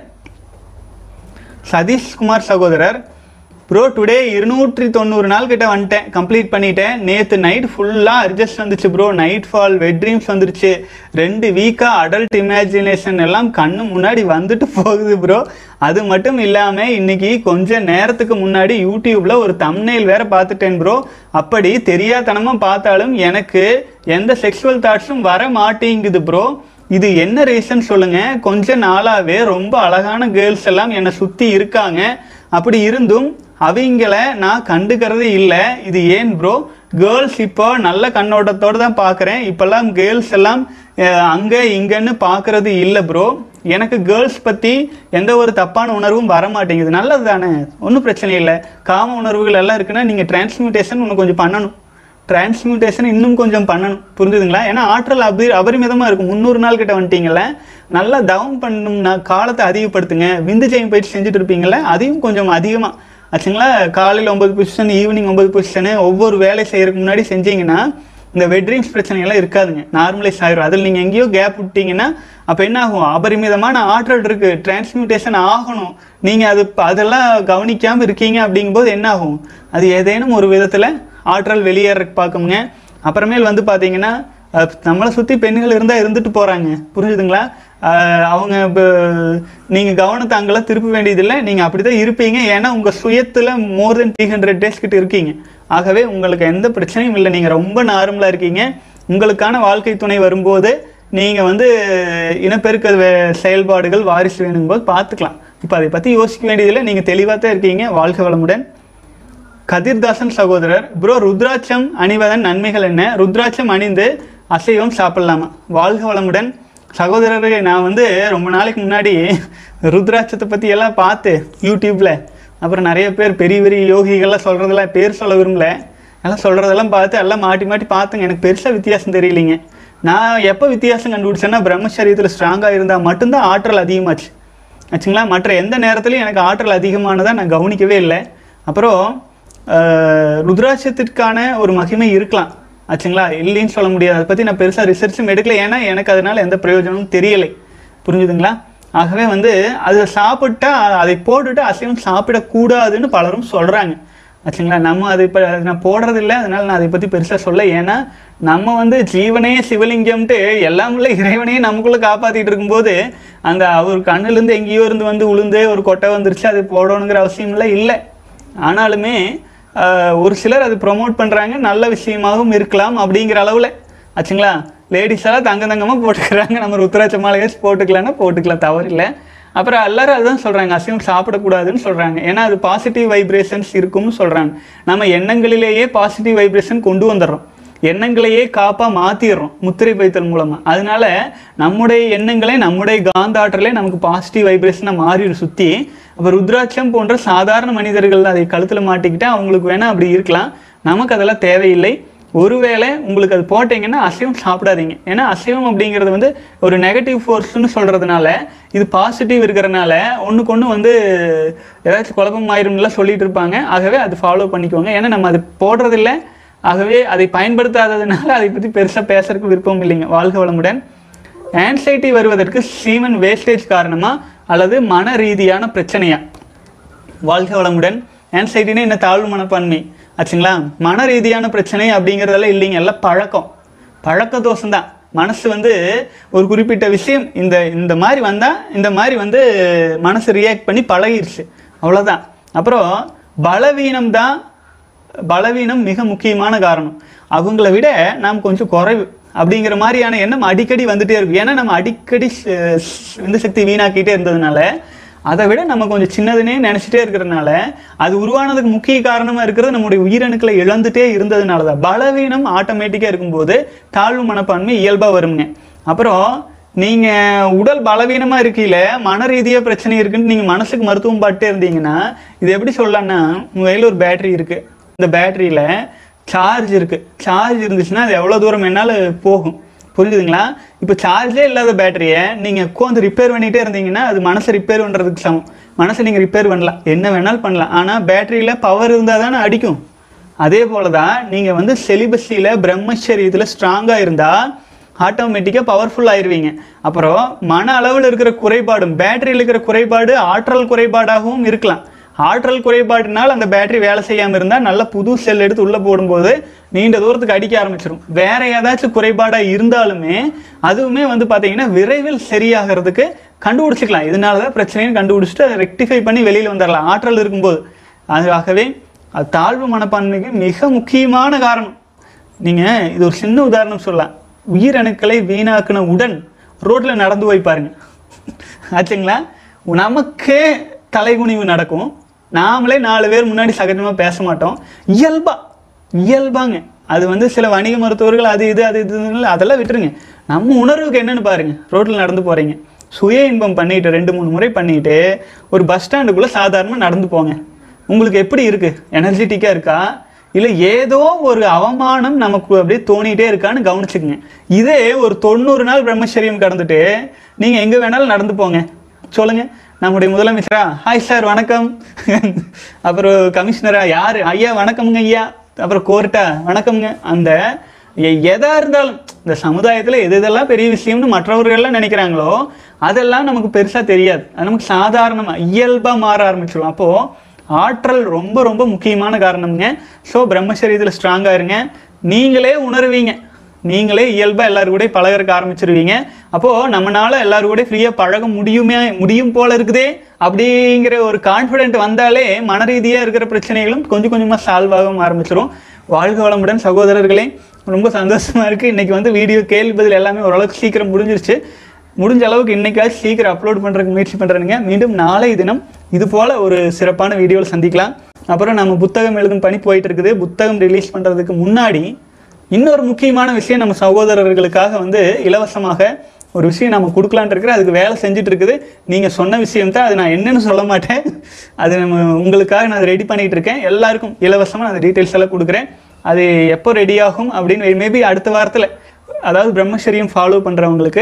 சதீஷ்குமார் சகோதரர் ப்ரோ டுடே இருநூற்றி தொண்ணூறு நாள் கிட்ட வந்துட்டேன் கம்ப்ளீட் பண்ணிட்டேன் நேற்று நைட் ஃபுல்லாக அட்ஜஸ்ட் வந்துச்சு bro night fall wet dreams வந்துருச்சு ரெண்டு வீக்காக அடல்ட் இமேஜினேஷன் எல்லாம் கண்ணு முன்னாடி வந்துட்டு போகுது ப்ரோ அது மட்டும் இல்லாமல் இன்னைக்கு கொஞ்ச நேரத்துக்கு முன்னாடி யூடியூப்ல ஒரு தம்னெயில் வேற பார்த்துட்டேன் ப்ரோ அப்படி தெரியாதனமாக பார்த்தாலும் எனக்கு எந்த செக்ஷுவல் தாட்ஸும் வர மாட்டேங்குது ப்ரோ இது என்ன ரீசன் சொல்லுங்க கொஞ்ச நாளாவே ரொம்ப அழகான கேர்ள்ஸ் எல்லாம் என்னை சுத்தி இருக்காங்க அப்படி இருந்தும் அவங்கள நான் கண்டுக்கிறது இல்லை இது ஏன் ப்ரோ கேர்ள்ஸ் இப்போ நல்ல கண்ணோட்டத்தோடு தான் பார்க்குறேன் இப்போல்லாம் கேர்ள்ஸ் எல்லாம் அஹ், அங்க இங்கன்னு பார்க்கறது இல்லை ப்ரோ எனக்கு கேர்ள்ஸ் பற்றி எந்த ஒரு தப்பான உணர்வும் வர மாட்டேங்குது நல்லது தானே ஒன்றும் பிரச்சனை இல்லை காம உணர்வுகள் எல்லாம் இருக்குன்னா நீங்கள் டிரான்ஸ்மியூட்டேஷன் ஒன்று கொஞ்சம் பண்ணணும் டிரான்ஸ்மியூட்டேஷன் இன்னும் கொஞ்சம் பண்ணணும் புரிஞ்சுதுங்களா ஏன்னா ஆற்றல் அபரி அபரிமிதமாக இருக்கும் முந்நூறு நாள் கிட்ட வந்துட்டீங்கல்ல நல்லா தவம் பண்ணணும்னா காலத்தை அதிகப்படுத்துங்க விந்து ஜெயம் பயிற்சி செஞ்சுட்டு இருப்பீங்கல்ல அதையும் கொஞ்சம் அதிகமாக ஆச்சுங்களா காலையில் ஒன்பது பொசிஷன் ஈவினிங் ஒன்பது பொசிஷனு ஒவ்வொரு வேலை செய்யறதுக்கு முன்னாடி செஞ்சீங்கன்னா இந்த வெட்ரீம்ஸ் பிரச்சனைகள்லாம் இருக்காதுங்க நார்மலைஸ் ஆயிரும் அதில் நீங்கள் எங்கேயோ கேப் விட்டீங்கன்னா அப்போ என்ன ஆகும் அபரிமிதமான ஆற்றல் இருக்கு டிரான்ஸ்மியூட்டேஷன் ஆகணும் நீங்கள் அது அதெல்லாம் கவனிக்காமல் இருக்கீங்க அப்படிங்கும்போது என்ன ஆகும் அது ஏதேனும் ஒரு விதத்தில் ஆற்றல் வெளியேறக்கு பார்க்குங்க அப்புறமேல் வந்து பார்த்தீங்கன்னா அஹ், நம்மளை சுற்றி பெண்கள் இருந்தால் இருந்துட்டு போகிறாங்க புரிஞ்சுதுங்களா அஹ், அவங்க இப்போ நீங்கள் கவனத்தை அங்கெல்லாம் திருப்ப வேண்டியதில்லை நீங்கள் அப்படி தான் இருப்பீங்க ஏன்னா உங்கள் சுயத்தில் more then three hundred days கிட்ட இருக்கீங்க ஆகவே உங்களுக்கு எந்த பிரச்சனையும் இல்லை நீங்கள் ரொம்ப நார்மலாக இருக்கீங்க உங்களுக்கான வாழ்க்கை துணை வரும்போது நீங்கள் வந்து இனப்பெருக்க வே- செயல்பாடுகள் வாரிசு வேணுங்கும் போது பார்த்துக்கலாம் இப்போ அதை பற்றி யோசிக்க வேண்டியதில்லை நீங்கள் தெளிவாக தான் இருக்கீங்க வாழ்க வளமுடன் கதிர்தாசன் சகோதரர் ப்ரோ ருத்ராட்சம் அணிவதன் நன்மைகள் என்ன ருத்ராட்சம் அணிந்து அசைவம் சாப்பிடலாமா வாழ்க வளமுடன் சகோதரர்களே நான் வந்து ரொம்ப நாளைக்கு முன்னாடி ருத்ராட்சத்தை பற்றி எல்லாம் பார்த்து யூடியூப்ல அப்புறம் நிறைய பேர் பெரிய பெரிய யோகிகள்லாம் சொல்கிறதெல்லாம் பேர் சொல்ல விரும்பல எல்லாம் சொல்கிறதெல்லாம் பார்த்து எல்லாம் மாட்டி மாட்டி பார்த்துங்க எனக்கு பெருசாக வித்தியாசம் தெரியலைங்க நான் எப்போ வித்தியாசம் கண்டுபிடிச்சேன்னா பிரம்மச்சரியத்தில் ஸ்ட்ராங்காக இருந்தால் மட்டும்தான் ஆற்றல் அதிகமாச்சு ஆச்சுங்களா மற்ற எந்த நேரத்துலையும் எனக்கு ஆற்றல் அதிகமானதை நான் கவனிக்கவே இல்லை அப்புறம் ஆஹ், ருத்ராட்சத்திற்கான ஒரு மகிமை இருக்கலாம் ஆச்சுங்களா இல்லைன்னு சொல்ல முடியாது அதை பற்றி நான் பெருசாக ரிசர்ச்சும் எடுக்கல ஏன்னா எனக்கு அதனால எந்த பிரயோஜனமும் தெரியலை புரிஞ்சுதுங்களா ஆகவே வந்து அதை சாப்பிட்டா அதை போட்டுட்டு அசைவம் சாப்பிடக்கூடாதுன்னு பலரும் சொல்கிறாங்க ஆச்சுங்களா நம்ம அது இப்போ நான் போடுறது இல்லை அதனால நான் அதை பற்றி பெருசாக சொல்ல ஏன்னா நம்ம வந்து ஜீவனே சிவலிங்கம்ட்டு எல்லாம் உள்ள இறைவனையே நமக்குள்ளே காப்பாற்றிட்டு இருக்கும்போது அந்த அவர் கண்ணுலேருந்து எங்கேயோ இருந்து வந்து உளுந்து ஒரு கொட்டை வந்துருச்சு அது போடணுங்கிற அவசியம்லாம் இல்லை ஆனாலுமே ஆஹ், ஒரு சிலர் அது ப்ரொமோட் பண்ணுறாங்க நல்ல விஷயமாகவும் இருக்கலாம் அப்படிங்கிற அளவில் ஆச்சுங்களா லேடிஸ் எல்லாம் தங்க தங்கமாக போட்டுக்கிறாங்க நம்ம ருத்ராட்ச மாலையாச்சும் போட்டுக்கலாம்னா போட்டுக்கலாம் தவறில்லை அப்புறம் எல்லாரும் அதுதான் சொல்கிறாங்க அசைவம் சாப்பிடக்கூடாதுன்னு சொல்கிறாங்க ஏன்னா அது பாசிட்டிவ் வைப்ரேஷன்ஸ் இருக்கும்னு சொல்கிறாங்க நம்ம எண்ணங்களிலேயே பாசிட்டிவ் வைப்ரேஷன் கொண்டு வந்துடுறோம் எண்ணங்களையே காப்பாக மாற்றிடுறோம் முத்திரை பைத்தல் மூலமாக அதனால நம்முடைய எண்ணங்களே நம்முடைய காந்தாற்றலே நமக்கு பாசிட்டிவ் வைப்ரேஷனாக மாறிடும் சுற்றி அப்போ ருத்ராட்சம் போன்ற சாதாரண மனிதர்கள் அதை கழுத்தில் மாட்டிக்கிட்டு அவங்களுக்கு வேணால் அப்படி இருக்கலாம் நமக்கு அதெல்லாம் தேவையில்லை ஒருவேளை உங்களுக்கு அது போட்டீங்கன்னா அசைவம் சாப்பிடாதீங்க ஏன்னா அசைவம் அப்படிங்கிறது வந்து ஒரு நெகட்டிவ் ஃபோர்ஸ்னு சொல்கிறதுனால இது பாசிட்டிவ் இருக்கிறனால ஒன்றுக்கு ஒன்று வந்து ஏதாச்சும் குழப்பம் ஆயிரும்லாம் சொல்லிட்டு இருப்பாங்க ஆகவே அது ஃபாலோ பண்ணிக்கோங்க ஏன்னா நம்ம அது போடுறதில்ல ஆகவே அதை பயன்படுத்தாததுனால அதை பற்றி பெருசாக பேசுறதுக்கு விருப்பம் இல்லைங்க வாழ்க வளமுடன் ஆன்சைட்டி வருவதற்கு சீமன் வேஸ்டேஜ் காரணமா அல்லது மன ரீதியான பிரச்சனையா வாழ்க வளமுடன் ஆன்சைட்டினா என்ன தாழ்வு மனப்பான்மை ஆச்சுங்களா மன ரீதியான பிரச்சனை அப்படிங்கிறதெல்லாம் இல்லைங்க எல்லாம் பழக்கம் பழக்க தோஷம்தான் மனசு வந்து ஒரு குறிப்பிட்ட விஷயம் இந்த இந்த மாதிரி வந்தால் இந்த மாதிரி வந்து மனசு ரியாக்ட் பண்ணி பழகிருச்சு அவ்வளோதான் அப்புறம் பலவீனம் தான் பலவீனம் மிக முக்கியமான காரணம் அவங்கள விட நாம் கொஞ்சம் குறைவு அப்படிங்கிற மாதிரியான எண்ணம் அடிக்கடி வந்துட்டே இருக்கும் ஏன்னா நம்ம அடிக்கடி ச- ஸ்- இந்த சக்தி வீணாக்கிட்டே இருந்ததுனால அதை விட நம்ம கொஞ்சம் சின்னதுனே நினச்சிட்டே இருக்கிறதுனால அது உருவானதுக்கு முக்கிய காரணமாக இருக்கிறது நம்முடைய உயிரணுக்களை இழந்துட்டே இருந்ததுனால தான் பலவீனம் ஆட்டோமேட்டிக்காக இருக்கும்போது தாழ்வு மனப்பான்மை இயல்பாக வருங்க அப்புறம் நீங்கள் உடல் பலவீனமாக இருக்கீல மன ரீதியாக பிரச்சனை இருக்குன்னு நீங்கள் மனசுக்கு மருத்துவம் பாட்டே இருந்தீங்கன்னா இது எப்படி சொல்லலாம்னா உங்கள் கையில் ஒரு பேட்டரி இருக்குது இந்த பேட்டரியில் சார்ஜ் இருக்குது சார்ஜ் இருந்துச்சுன்னா அது எவ்வளோ தூரம் வேணாலும் போகும் புரிஞ்சுதுங்களா இப்போ சார்ஜே இல்லாத பேட்டரியை நீங்கள் உட்காந்து ரிப்பேர் பண்ணிகிட்டே இருந்தீங்கன்னா அது மனசை ரிப்பேர் பண்ணுறதுக்கு சமம் மனசை நீங்கள் ரிப்பேர் பண்ணலாம் என்ன வேணாலும் பண்ணலாம் ஆனால் பேட்டரியில் பவர் இருந்தால் தானே அடிக்கும் அதே போல தான் நீங்கள் வந்து செலிபஸியில் பிரம்மச்சரியத்தில் ஸ்ட்ராங்காக இருந்தால் ஆட்டோமேட்டிக்காக பவர்ஃபுல் ஆயிருவீங்க அப்புறம் மன அளவில் இருக்கிற குறைபாடும் பேட்டரியில் இருக்கிற குறைபாடு ஆற்றல் குறைபாடாகவும் இருக்கலாம் ஆற்றல் குறைபாடுனால அந்த பேட்டரி வேலை செய்யாமல் இருந்தால் நல்ல புது செல் எடுத்து உள்ளே போடும்போது நீண்ட தூரத்துக்கு அடிக்க ஆரம்பிச்சிடும் வேற ஏதாச்சும் குறைபாடாக இருந்தாலுமே அதுவுமே வந்து பார்த்தீங்கன்னா விரைவில் சரியாகிறதுக்கு கண்டுபிடிச்சிக்கலாம் இதனால தான் பிரச்சனையும் கண்டுபிடிச்சிட்டு அதை ரெக்டிஃபை பண்ணி வெளியில் வந்துடலாம் ஆற்றல் இருக்கும்போது அது ஆகவே அது தாழ்வு மனப்பான்மைக்கு மிக முக்கியமான காரணம் நீங்கள் இது ஒரு சின்ன உதாரணம் சொல்லலாம் உயிரணுக்களை வீணாக்குன உடன் ரோட்டில் நடந்து போய் பாருங்க ஆச்சுங்களா நமக்கே தலைகுனிவு நடக்கும் நாமளே நாலு பேர் முன்னாடி சகஜமாக பேச மாட்டோம் இயல்பா இயல்பாங்க அது வந்து சில வணிக மருத்துவர்கள் அது இது அது இது அதெல்லாம் விட்டுருங்க நம்ம உணர்வுக்கு என்னன்னு பாருங்க ரோட்டில் நடந்து போகிறீங்க சுய இன்பம் பண்ணிட்டு ரெண்டு மூணு முறை பண்ணிட்டு ஒரு பஸ் ஸ்டாண்டுக்குள்ளே சாதாரணமாக நடந்து போங்க உங்களுக்கு எப்படி இருக்கு எனர்ஜெட்டிக்காக இருக்கா இல்லை ஏதோ ஒரு அவமானம் நமக்கு அப்படியே தோணிட்டே இருக்கான்னு கவனிச்சுக்குங்க இதே ஒரு தொண்ணூறு நாள் பிரம்மச்சரியம் கடந்துட்டு நீங்கள் எங்கே வேணாலும் நடந்து போங்க சொல்லுங்க நம்முடைய முதலமைச்சரா ஹாய் சார் வணக்கம் அப்புறம் கமிஷனரா யார் ஐயா வணக்கம்ங்க ஐயா அப்புறம் கோர்ட்டா வணக்கம்ங்க அந்த எ- எதா இருந்தாலும் இந்த சமுதாயத்தில் எது எதெல்லாம் பெரிய விஷயம்னு மற்றவர்கள்லாம் நினைக்கிறாங்களோ அதெல்லாம் நமக்கு பெருசாக தெரியாது அது நமக்கு சாதாரணமாக இயல்பாக மாற ஆரம்பிச்சிடும் அப்போது ஆற்றல் ரொம்ப ரொம்ப முக்கியமான காரணம்ங்க ஸோ பிரம்மச்சரியத்தில் ஸ்ட்ராங்காக இருங்க நீங்களே உணருவீங்க நீங்களே இயல்பாக எல்லாரு கூட பழகறக்க ஆரம்பிச்சிருவீங்க அப்போது நம்மளால எல்லாரு கூட ஃப்ரீயாக பழக முடியுமே முடியும் போல இருக்குதே அப்படிங்கிற ஒரு கான்ஃபிடென்ட் வந்தாலே மன ரீதியாக இருக்கிற பிரச்சனைகளும் கொஞ்சம் கொஞ்சமாக சால்வ் ஆக ஆரம்பிச்சிரும் வாழ்க வளமுடன் சகோதரர்களே ரொம்ப சந்தோஷமா இருக்கு இன்னைக்கு வந்து வீடியோ கேள்வி பதில் எல்லாமே ஓரளவுக்கு சீக்கிரம் முடிஞ்சிருச்சு முடிஞ்ச அளவுக்கு இன்னைக்காச்சும் சீக்கிரம் அப்லோட் பண்ணுறதுக்கு முயற்சி பண்ணுறேனுங்க மீண்டும் நாளை தினம் இது போல் ஒரு சிறப்பான வீடியோவில் சந்திக்கலாம் அப்புறம் நம்ம புத்தகம் எழுதும் பணி போயிட்டு இருக்குது புத்தகம் ரிலீஸ் பண்ணுறதுக்கு முன்னாடி இன்னொரு முக்கியமான விஷயம் நம்ம சகோதரர்களுக்காக வந்து இலவசமாக ஒரு விஷயம் நம்ம கொடுக்கலான்ட்டு இருக்கிறேன் அதுக்கு வேலை செஞ்சுட்டு இருக்குது நீங்கள் சொன்ன விஷயம் தான் அது நான் என்னன்னு சொல்ல மாட்டேன் அது நம்ம உங்களுக்காக நான் ரெடி பண்ணிட்டு இருக்கேன் எல்லாருக்கும் இலவசமாக அந்த டீட்டெயில்ஸ் எல்லாம் கொடுக்குறேன் அது எப்போ ரெடி ஆகும் அப்படின்னு மேபி அடுத்த வாரத்தில் அதாவது பிரம்மச்சரியம் ஃபாலோ பண்ணுறவங்களுக்கு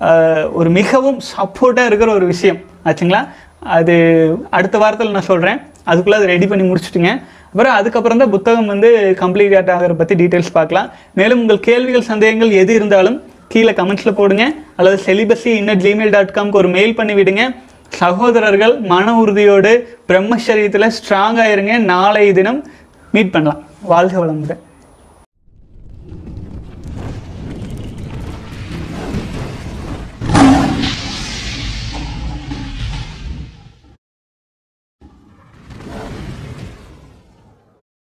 ஒரு மிகவும் சப்போர்ட்டாக இருக்கிற ஒரு விஷயம் ஆச்சுங்களா அது அடுத்த வாரத்தில் நான் சொல்கிறேன் அதுக்குள்ளே அதை ரெடி பண்ணி முடிச்சுட்டுங்க அப்புறம் அதுக்கப்புறம் தான் புத்தகம் வந்து கம்ப்ளீட் ஆகிறத பற்றி டீட்டெயில்ஸ் பார்க்கலாம் மேலும் உங்கள் கேள்விகள் சந்தேகங்கள் எது இருந்தாலும் கீழே கமெண்ட்ஸில் போடுங்க அல்லது செலிபஸி இன்னட் ஜிமெயில் டாட் காம்க்கு ஒரு மெயில் பண்ணி விடுங்க சகோதரர்கள் மன உறுதியோடு பிரம்மச்சரியத்தில் ஸ்ட்ராங்காக இருங்க நாளை தினம் மீட் பண்ணலாம் வாழ்க வளமுடன்